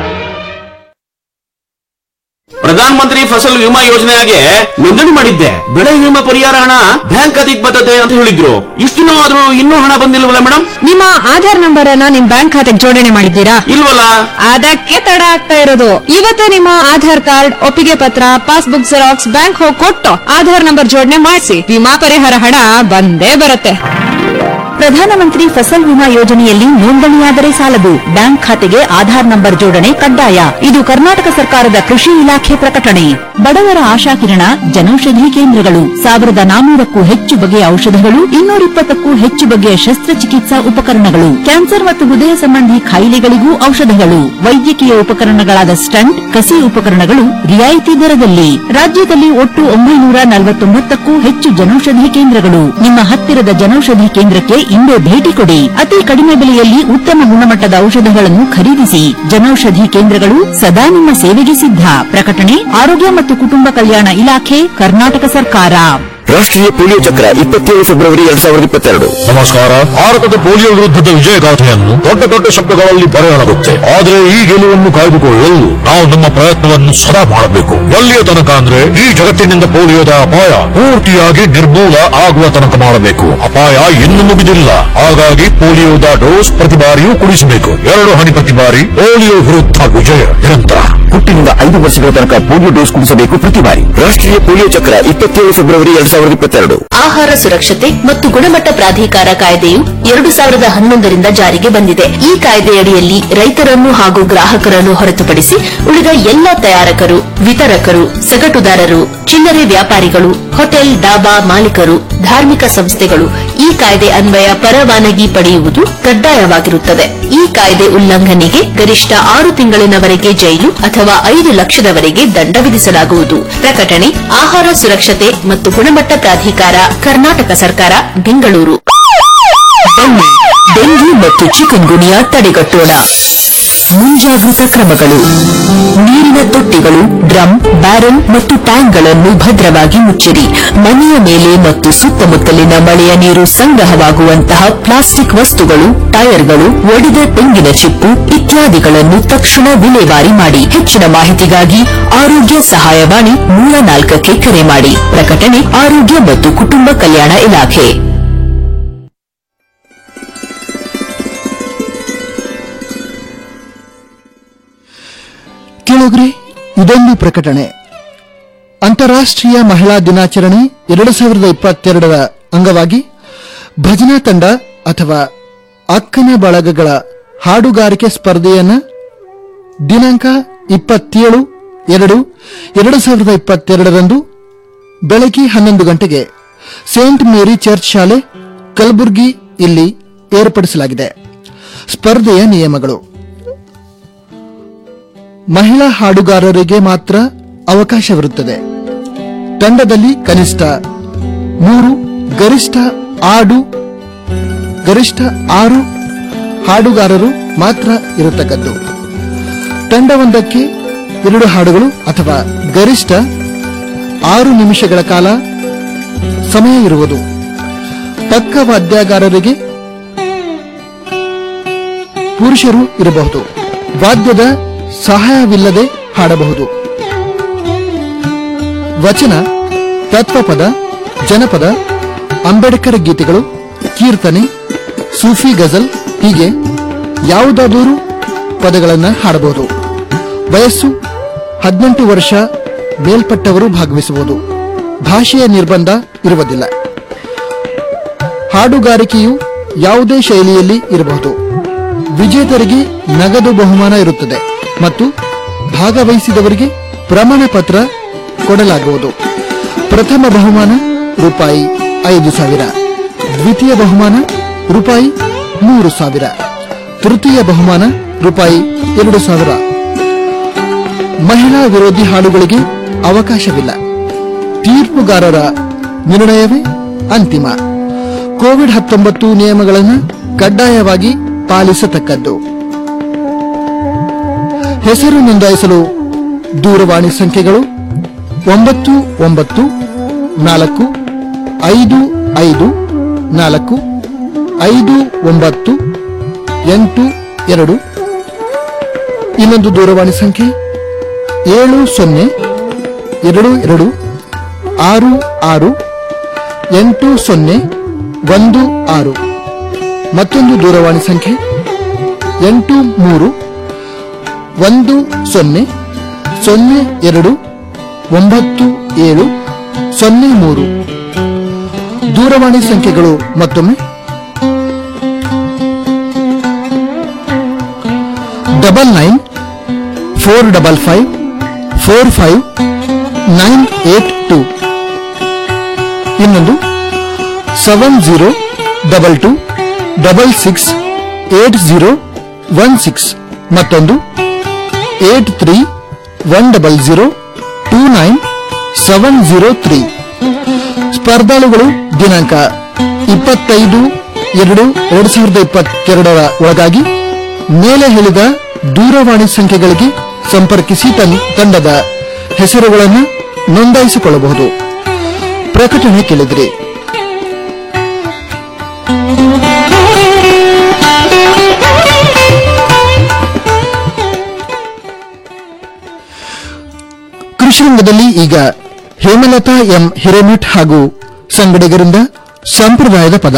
ಪ್ರಧಾನ ಮಂತ್ರಿ ಫಸಲ್ ವಿಮಾ ಯೋಜನೆಗೆ ನೋಂದಣಿ ಮಾಡಿದ್ದೆ ಬೆಳೆ ವಿಮಾ ಪರಿಹಾರ ಹಣ ಬ್ಯಾಂಕ್ ಖಾತೆಗೆ ಬರ್ತದೆ ಅಂತ ಹೇಳಿದ್ರು ಇಷ್ಟು ದಿನ ಆದ್ರೂ ಇನ್ನೂ ಹಣ ಬಂದಿಲ್ವಲ್ಲ ಮೇಡಮ್ ನಿಮ್ಮ ಆಧಾರ್ ನಂಬರ್ ಅನ್ನ ನಿಮ್ ಬ್ಯಾಂಕ್ ಖಾತೆಗೆ ಜೋಡಣೆ ಮಾಡಿದ್ದೀರಾ ಇಲ್ವಲ್ಲ ಅದಕ್ಕೆ ತಡ ಆಗ್ತಾ ಇರೋದು ಇವತ್ತೇ ನಿಮ್ಮ ಆಧಾರ್ ಕಾರ್ಡ್ ಒಪ್ಪಿಗೆ ಪತ್ರ ಪಾಸ್ಬುಕ್ ಜೆರಾಕ್ಸ್ ಬ್ಯಾಂಕ್ ಹೋಗಿ ಕೊಟ್ಟು ಆಧಾರ್ ನಂಬರ್ ಜೋಡಣೆ ಮಾಡಿಸಿ ವಿಮಾ ಪರಿಹಾರ ಹಣ ಬಂದೇ ಬರುತ್ತೆ ಪ್ರಧಾನಮಂತ್ರಿ ಫಸಲ್ ವಿಮಾ ಯೋಜನೆಯಲ್ಲಿ ನೋಂದಣಿಯಾದರೆ ಸಾಲದು ಬ್ಯಾಂಕ್ ಖಾತೆಗೆ ಆಧಾರ್ ನಂಬರ್ ಜೋಡಣೆ ಕಡ್ಡಾಯ ಇದು ಕರ್ನಾಟಕ ಸರ್ಕಾರದ ಕೃಷಿ ಇಲಾಖೆ ಪ್ರಕಟಣೆ ಬಡವರ ಆಶಾಕಿರಣ ಜನೌಷಧಿ ಕೇಂದ್ರಗಳು ಸಾವಿರದ ನಾನೂರಕ್ಕೂ ಹೆಚ್ಚು ಬಗೆಯ ಔಷಧಗಳು ಇನ್ನೂರಿಪ್ಪತ್ತಕ್ಕೂ ಹೆಚ್ಚು ಬಗೆಯ ಶಸ್ತ್ರಚಿಕಿತ್ಸಾ ಉಪಕರಣಗಳು ಕ್ಯಾನ್ಸರ್ ಮತ್ತು ಹೃದಯ ಸಂಬಂಧಿ ಕಾಯಿಲೆಗಳಿಗೂ ಔಷಧಗಳು ವೈದ್ಯಕೀಯ ಉಪಕರಣಗಳಾದ ಸ್ಟಂಟ್ ಕಸಿ ಉಪಕರಣಗಳು ರಿಯಾಯಿತಿ ದರದಲ್ಲಿ ರಾಜ್ಯದಲ್ಲಿ ಒಟ್ಟು ಒಂಬೈನೂರ ನಲವತ್ತೊಂಬತ್ತಕ್ಕೂ ಹೆಚ್ಚು ಜನೌಷಧಿ ಕೇಂದ್ರಗಳು ನಿಮ್ಮ ಹತ್ತಿರದ ಜನೌಷಧಿ ಕೇಂದ್ರಕ್ಕೆ ಇಂದೇ ಭೇಟಿ ಕೊಡಿ ಅತಿ ಕಡಿಮೆ ಬೆಲೆಯಲ್ಲಿ ಉತ್ತಮ ಗುಣಮಟ್ಟದ ಔಷಧಗಳನ್ನು ಖರೀದಿಸಿ ಜನೌಷಧಿ ಕೇಂದ್ರಗಳು ಸದಾ ನಿಮ್ಮ ಸೇವೆಗೆ ಸಿದ್ಧ ಪ್ರಕಟಣೆ ಆರೋಗ್ಯ ಮತ್ತು ಕುಟುಂಬ ಕಲ್ಯಾಣ ಇಲಾಖೆ ಕರ್ನಾಟಕ ಸರ್ಕಾರ ರಾಷ್ಟ್ರೀಯ ಪೋಲಿಯೋ ಚಕ್ರ ಇಪ್ಪತ್ತೇಳು ಫೆಬ್ರವರಿ ಎರಡ್ ಸಾವಿರದ ಇಪ್ಪತ್ತೆರಡು ನಮಸ್ಕಾರ ಭಾರತದ ಪೋಲಿಯೋ ವಿರುದ್ಧದ ವಿಜಯಗಾಥೆಯನ್ನು ದೊಡ್ಡ ದೊಡ್ಡ ಶಬ್ದಗಳಲ್ಲಿ ಬರೆಯಲಾಗುತ್ತೆ ಆದರೆ ಈ ಗೆಲುವನ್ನು ಕಾಯ್ದುಕೊಳ್ಳಲು ನಾವು ನಮ್ಮ ಪ್ರಯತ್ನವನ್ನು ಸದಾ ಮಾಡಬೇಕು ಎಲ್ಲಿಯ ತನಕ ಅಂದ್ರೆ ಈ ಜಗತ್ತಿನಿಂದ ಪೋಲಿಯೋದ ಅಪಾಯ ಪೂರ್ತಿಯಾಗಿ ನಿರ್ಮೂಲ ಆಗುವ ತನಕ ಮಾಡಬೇಕು ಅಪಾಯ ಇನ್ನೂ ಮುಗಿದಿಲ್ಲ ಹಾಗಾಗಿ ಪೋಲಿಯೋದ ಡೋಸ್ ಪ್ರತಿ ಬಾರಿಯೂ ಕುಡಿಸಬೇಕು ಎರಡು ಹನಿ ಪ್ರತಿ ಬಾರಿ ಪೋಲಿಯೋ ವಿರುದ್ಧ ವಿಜಯ ನಿರಂತರ ಹುಟ್ಟಿನಿಂದ ಐದು ವರ್ಷಗಳ ತನಕ ಪೋಲಿಯೋ ಡೋಸ್ ಕುಡಿಸಬೇಕು ಪ್ರತಿ ಬಾರಿ ರಾಷ್ಟ್ರೀಯ ಪೋಲಿಯೋ ಚಕ್ರ ಇಪ್ಪತ್ತೇಳು ಫೆಬ್ರವರಿ ಎರಡ್ ಸಾವಿರದ ಇಪ್ಪತ್ತೆರಡು ಆಹಾರ ಸುರಕ್ಷತೆ ಮತ್ತು ಗುಣಮಟ್ಟ ಪ್ರಾಧಿಕಾರ ಕಾಯ್ದೆಯು ಎರಡು ಸಾವಿರದ ಹನ್ನೊಂದರಿಂದ ಜಾರಿಗೆ ಬಂದಿದೆ ಈ ಕಾಯ್ದೆಯಡಿಯಲ್ಲಿ ರೈತರನ್ನು ಹಾಗೂ ಗ್ರಾಹಕರನ್ನು ಹೊರತುಪಡಿಸಿ ಉಳಿದ ಎಲ್ಲ ತಯಾರಕರು ವಿತರಕರು ಸಗಟುದಾರರು ಚಿಲ್ಲರೆ ವ್ಯಾಪಾರಿಗಳು ಹೋಟೆಲ್ ಡಾಬಾ ಮಾಲೀಕರು ಧಾರ್ಮಿಕ ಸಂಸ್ಥೆಗಳು ಈ ಕಾಯ್ದೆ ಅನ್ವಯ ಪರವಾನಗಿ ಪಡೆಯುವುದು ಕಡ್ಡಾಯವಾಗಿರುತ್ತದೆ ಈ ಕಾಯ್ದೆ ಉಲ್ಲಂಘನೆಗೆ ಗರಿಷ್ಠ ಆರು ತಿಂಗಳಿನವರೆಗೆ ಜೈಲು ಅಥವಾ ಐದು ಲಕ್ಷದವರೆಗೆ ದಂಡ ವಿಧಿಸಲಾಗುವುದು ಪ್ರಕಟಣೆ ಆಹಾರ ಸುರಕ್ಷತೆ ಮತ್ತು ಗುಣಮಟ್ಟ ಪ್ರಾಧಿಕಾರ ಕರ್ನಾಟಕ ಸರ್ಕಾರ ಬೆಂಗಳೂರು ಬನ್ನಿ ಡೆಂಗ್ಯೂ ಮತ್ತು ಚಿಕನ್ ಗುನಿಯಾ ತಡೆಗಟ್ಟೋಣ ಮುಂಜಾಗೃತ ಕ್ರಮಗಳು ನೀರಿನ ತೊಟ್ಟಿಗಳು ಡ್ರಮ್ ಬ್ಯಾರೆಲ್ ಮತ್ತು ಟ್ಯಾಂಕ್ಗಳನ್ನು ಭದ್ರವಾಗಿ ಮುಚ್ಚಿರಿ ಮನೆಯ ಮೇಲೆ ಮತ್ತು ಸುತ್ತಮುತ್ತಲಿನ ಮಳೆಯ ನೀರು ಸಂಗ್ರಹವಾಗುವಂತಹ ಪ್ಲಾಸ್ಟಿಕ್ ವಸ್ತುಗಳು ಟೈರ್ಗಳು ಒಡೆದ ತೆಂಗಿನ ಚಿಪ್ಪು ಇತ್ಯಾದಿಗಳನ್ನು ತಕ್ಷಣ ವಿಲೇವಾರಿ ಮಾಡಿ ಹೆಚ್ಚಿನ ಮಾಹಿತಿಗಾಗಿ ಆರೋಗ್ಯ ಸಹಾಯವಾಣಿ ನೂರ ನಾಲ್ಕಕ್ಕೆ ಕರೆ ಮಾಡಿ ಪ್ರಕಟಣೆ ಆರೋಗ್ಯ ಮತ್ತು ಕುಟುಂಬ ಕಲ್ಯಾಣ ಇಲಾಖೆ ಕೇಳುಗ್ರಿ ಇದೊಂದು ಪ್ರಕಟಣೆ ಅಂತಾರಾಷ್ಟ್ರೀಯ ಮಹಿಳಾ ದಿನಾಚರಣೆ ಎರಡು ಸಾವಿರದ ಇಪ್ಪತ್ತೆರಡರ ಅಂಗವಾಗಿ ಭಜನಾ ತಂಡ ಅಥವಾ ಅಕ್ಕನ ಬಳಗಗಳ ಹಾಡುಗಾರಿಕೆ ಸ್ಪರ್ಧೆಯನ್ನ ದಿನಾಂಕ ಇಪ್ಪತ್ತೇಳು ಎರಡು ಎರಡು ಸಾವಿರದ ಇಪ್ಪತ್ತೆರಡರಂದು ಬೆಳಗ್ಗೆ ಹನ್ನೊಂದು ಗಂಟೆಗೆ ಸೇಂಟ್ ಮೇರಿ ಚರ್ಚ್ ಶಾಲೆ ಕಲಬುರ್ಗಿ ಇಲ್ಲಿ ಏರ್ಪಡಿಸಲಾಗಿದೆ ಸ್ಪರ್ಧೆಯ ನಿಯಮಗಳು ಮಹಿಳಾ ಹಾಡುಗಾರರಿಗೆ ಮಾತ್ರ ಅವಕಾಶವಿರುತ್ತದೆ ತಂಡದಲ್ಲಿ ಕನಿಷ್ಠ ಮೂರು ಗರಿಷ್ಠ ಆಡು ಗರಿಷ್ಠ ಆರು ಹಾಡುಗಾರರು ಮಾತ್ರ ಇರತಕ್ಕದ್ದು ತಂಡವೊಂದಕ್ಕೆ ಎರಡು ಹಾಡುಗಳು ಅಥವಾ ಗರಿಷ್ಠ ಆರು ನಿಮಿಷಗಳ ಕಾಲ ಸಮಯ ಇರುವುದು ಪಕ್ಕ ವಾದ್ಯಗಾರರಿಗೆ ಪುರುಷರು ಇರಬಹುದು ವಾದ್ಯದ ಸಹಾಯವಿಲ್ಲದೆ ಹಾಡಬಹುದು ವಚನ ತತ್ವಪದ ಜನಪದ ಅಂಬೇಡ್ಕರ್ ಗೀತೆಗಳು ಕೀರ್ತನೆ ಸೂಫಿ ಗಜಲ್ ಹೀಗೆ ಯಾವುದಾದರೂ ಪದಗಳನ್ನು ಹಾಡಬಹುದು ವಯಸ್ಸು ಹದಿನೆಂಟು ವರ್ಷ ಮೇಲ್ಪಟ್ಟವರು ಭಾಗವಹಿಸಬಹುದು ಭಾಷೆಯ ನಿರ್ಬಂಧ ಇರುವುದಿಲ್ಲ ಹಾಡುಗಾರಿಕೆಯು ಯಾವುದೇ ಶೈಲಿಯಲ್ಲಿ ಇರಬಹುದು ವಿಜೇತರಿಗೆ ನಗದು ಬಹುಮಾನ ಇರುತ್ತದೆ ಮತ್ತು ಭಾಗವಹಿಸಿದವರಿಗೆ ಪ್ರಮಾಣ ಪತ್ರ ಕೊಡಲಾಗುವುದು ಪ್ರಥಮ ಬಹುಮಾನ ರೂಪಾಯಿ ಐದು ಸಾವಿರ ದ್ವಿತೀಯ ಬಹುಮಾನ ರೂಪಾಯಿ ಮೂರು ಸಾವಿರ ತೃತೀಯ ಬಹುಮಾನ ರೂಪಾಯಿ ಎರಡು ಸಾವಿರ ಮಹಿಳಾ ವಿರೋಧಿ ಹಾಡುಗಳಿಗೆ ಅವಕಾಶವಿಲ್ಲ ತೀರ್ಪುಗಾರರ ನಿರ್ಣಯವೇ ಅಂತಿಮ ಕೋವಿಡ್ ಹತ್ತೊಂಬತ್ತು ನಿಯಮಗಳನ್ನು ಕಡ್ಡಾಯವಾಗಿ ಪಾಲಿಸತಕ್ಕದ್ದು ಹೆಸರು ನೋಂದಾಯಿಸಲು ದೂರವಾಣಿ ಸಂಖ್ಯೆಗಳು ಒಂಬತ್ತು ಒಂಬತ್ತು ನಾಲ್ಕು ಐದು ಐದು ನಾಲ್ಕು ಐದು ಒಂಬತ್ತು ಎಂಟು ಎರಡು ಇನ್ನೊಂದು ದೂರವಾಣಿ ಸಂಖ್ಯೆ ಏಳು ಸೊನ್ನೆ ಎರಡು ಎರಡು ಆರು ಆರು ಎಂಟು ಸೊನ್ನೆ ಒಂದು ಆರು ಮತ್ತೊಂದು ದೂರವಾಣಿ ಸಂಖ್ಯೆ ಎಂಟು ಮೂರು ಒಂದು ಸೊನ್ನೆ ಸೊನ್ನೆ ಎರಡು ಒಂಬತ್ತು ಏಳು ಸೊನ್ನೆ ಮೂರು ದೂರವಾಣಿ ಸಂಖ್ಯೆಗಳು ಮತ್ತೊಮ್ಮೆ double nine four double five four five nine eight two ಇನ್ನೊಂದು seven zero double two double six eight zero one six ಮತ್ತೊಂದು eight three one double zero two nine seven zero three ಸ್ಪರ್ಧಾಳುಗಳು ದಿನಾಂಕ ಇಪ್ಪತ್ತೈದು ಎರಡು ಎರಡು ಸಾವಿರದ ಇಪ್ಪತ್ತೆರಡರ ಒಳಗಾಗಿ ಮೇಲೆ ಹೇಳಿದ ದೂರವಾಣಿ ಸಂಖ್ಯೆಗಳಿಗೆ ಸಂಪರ್ಕಿಸಿ ತನ್- ತಂಡದ ಹೆಸರುಗಳನ್ನು ನೋಂದಾಯಿಸಿಕೊಳ್ಳಬಹುದು ಪ್ರಕಟಣೆ ಕೇಳಿದ್ರಿ ಕೃಷಿ ರಂಗದಲ್ಲಿ ಈಗ ಹೇಮಲತಾ ಎಂ ಹಿರೇಮಠ್ ಹಾಗೂ ಸಂಗಡಿಗರಿಂದ ಸಂಪ್ರದಾಯದ ಪದ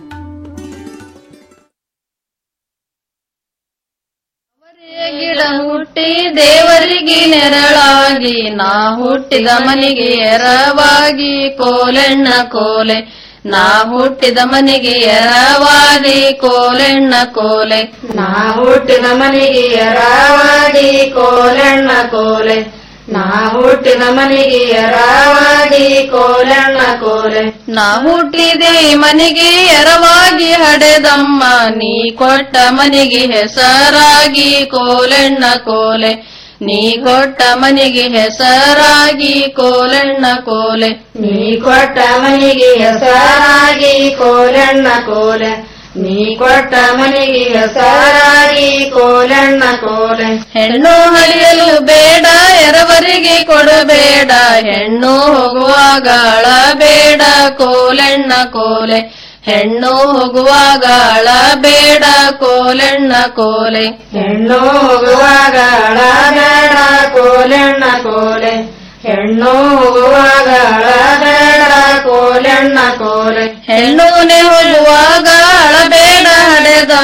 ಗಿಡ ಹುಟ್ಟಿ ದೇವರಿಗೆ ನೆರಳಾಗಿ ನಾ ಹುಟ್ಟಿದ ಮನೆಗೆ ಎರವಾಗಿ ಕೋಲೆಣ್ಣ ಕೋಲೆ ನಾ ಹುಟ್ಟಿದ ಮನೆಗೆ ಎರವಾದಿ ಕೋಲೆಣ್ಣ ಕೋಲೆ ನಾ ಹುಟ್ಟಿದ ಮನೆಗೆ ಎರವಾದಿ ಕೋಲೆಣ್ಣ ಕೋಲೆ ನಾ ಹುಟ್ಟಿದ ಮನೆಗೆ ಎರವಾಗಿ ಕೋಲೆಣ್ಣ ಕೋಲೆ ನಾ ಹುಟ್ಟಿದೆ ಮನೆಗೆ ಎರವಾಗಿ ಹಡೆದಮ್ಮ ನೀ ಕೊಟ್ಟ ಮನೆಗೆ ಹೆಸರಾಗಿ ಕೋಲೆಣ್ಣ ಕೋಲೆ ನೀ ಕೊಟ್ಟ ಮನೆಗೆ ಹೆಸರಾಗಿ ಕೋಲೆಣ್ಣ ಕೋಲೆ ನೀ ಕೊಟ್ಟ ಮನೆಗೆ ಹೆಸರಾಗಿ ಕೋಲೆಣ್ಣ ಕೋಲೆ ನೀ ಕೊಟ್ಟ ಮನೆಗೆ ಹೆಸರಾಗಿ ಕೋಲೆಣ್ಣ ಕೋಲೆ ಹೆಣ್ಣು ಹರಿಯಲು ಬೇಡ ಎರವರಿಗೆ ಕೊಡಬೇಡ ಹೆಣ್ಣು ಹೋಗುವಾಗ ಅಳಬೇಡ ಕೋಲೆಣ್ಣ ಕೋಲೆ ಹೆಣ್ಣು ಹೋಗುವಾಗ ಅಳಬೇಡ ಕೋಲೆಣ್ಣ ಕೋಲೆ ಹೆಣ್ಣು ಹೋಗುವಾಗ ಅಳಬೇಡ ಕೋಲೆಣ್ಣ ಕೋಲೆ ಹೆಣ್ಣು ಹೋಗುವಾಗ ಅಳಬೇಡ ಕೋಲೆಣ್ಣ ಕೋಲೆ ಹೆಣ್ಣುನೆ ಹೋಗುವಾಗ ಅಳಬೇಡ ಹಡೆದಮ್ಮ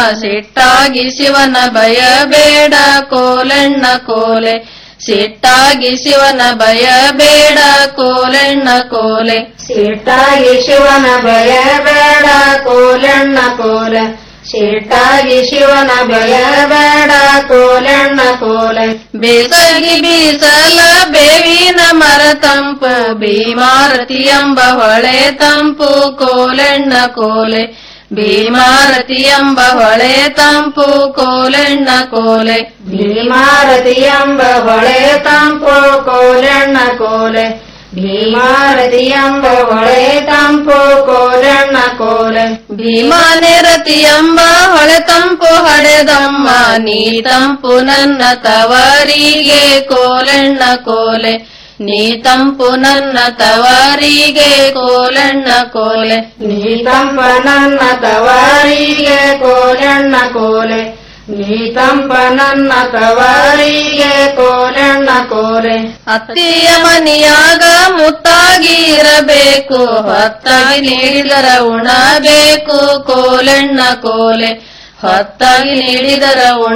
ಸಿಟ್ಟಾಗಿ ಶಿವನ ಭಯಬೇಡ ಕೋಲೆಣ್ಣ ಕೋಲೆ ಸಿಟ್ಟಾಗಿ ಶಿವನ ಭಯಬೇಡ ಕೋಲೆಣ್ಣ ಕೋಲೆ ಸಿಟ್ಟಾಗಿ ಶಿವನ ಭಯಬೇಡ ಕೋಲೆಣ್ಣ ಕೋಲೆ ಸಿಟ್ಟಾಗಿ ಶಿವನ ಭಯಬೇಡ ಕೋಲೆಣ್ಣ ಕೋಲೆ ಬೇಸಗಿ ಬೀಸಲ ಬೇವಿನ ಮರ ತಂಪು ಭೀಮಾರತಿ ಎಂಬ ಹೊಳೆ ತಂಪು ಕೋಲೆಣ್ಣ ಕೋಲೆ ಭೀಮಾರತಿ ಎಂಬ ಹೊಳೆ ತಂಪು ಕೋಲೆಣ್ಣ ಕೋಲೆ ಭೀಮಾರತಿ ಎಂಬ ಹೊಳೆ ತಂಪು ಕೋಲೆಣ್ಣ ಕೋಲೆ ಭೀಮಾರತಿ ಎಂಬ ಹೊಳೆ ತಂಪು ಕೋಲೆಣ್ಣ ಕೋಲೆ ಭೀಮಾನೆರತಿ ಎಂಬ ಹೊಳೆ ತಂಪು ಹಡೆದಮ್ಮ ನೀ ತಂಪು ನನ್ನ ತವರಿಗೆ ಕೋಲೆಣ್ಣ ಕೋಲೆ ನೀ ತಂಪು ನನ್ನ ತವರಿಗೆ ಕೋಲೆಣ್ಣ ಕೋಲೆ ನೀ ತಂಪ ನನ್ನ ತವರಿಗೆ ಕೋಲೆಣ್ಣ ಕೋಲೆ ನೀ ತಂಪ ನನ್ನ ತವರಿಗೆ ಕೋಲೆಣ್ಣ ಕೋಲೆ ಅತ್ತಿಯ ಮನಿಯಾಗ ಮುತ್ತಾಗಿ ಇರಬೇಕು ಹೊತ್ತಾಗಿ ನೀಡಿದರ ಉಣಬೇಕು ಕೋಲೆಣ್ಣ ಕೋಲೆ ಹೊತ್ತಾಗಿ ನೀಡಿದರ ಉಣ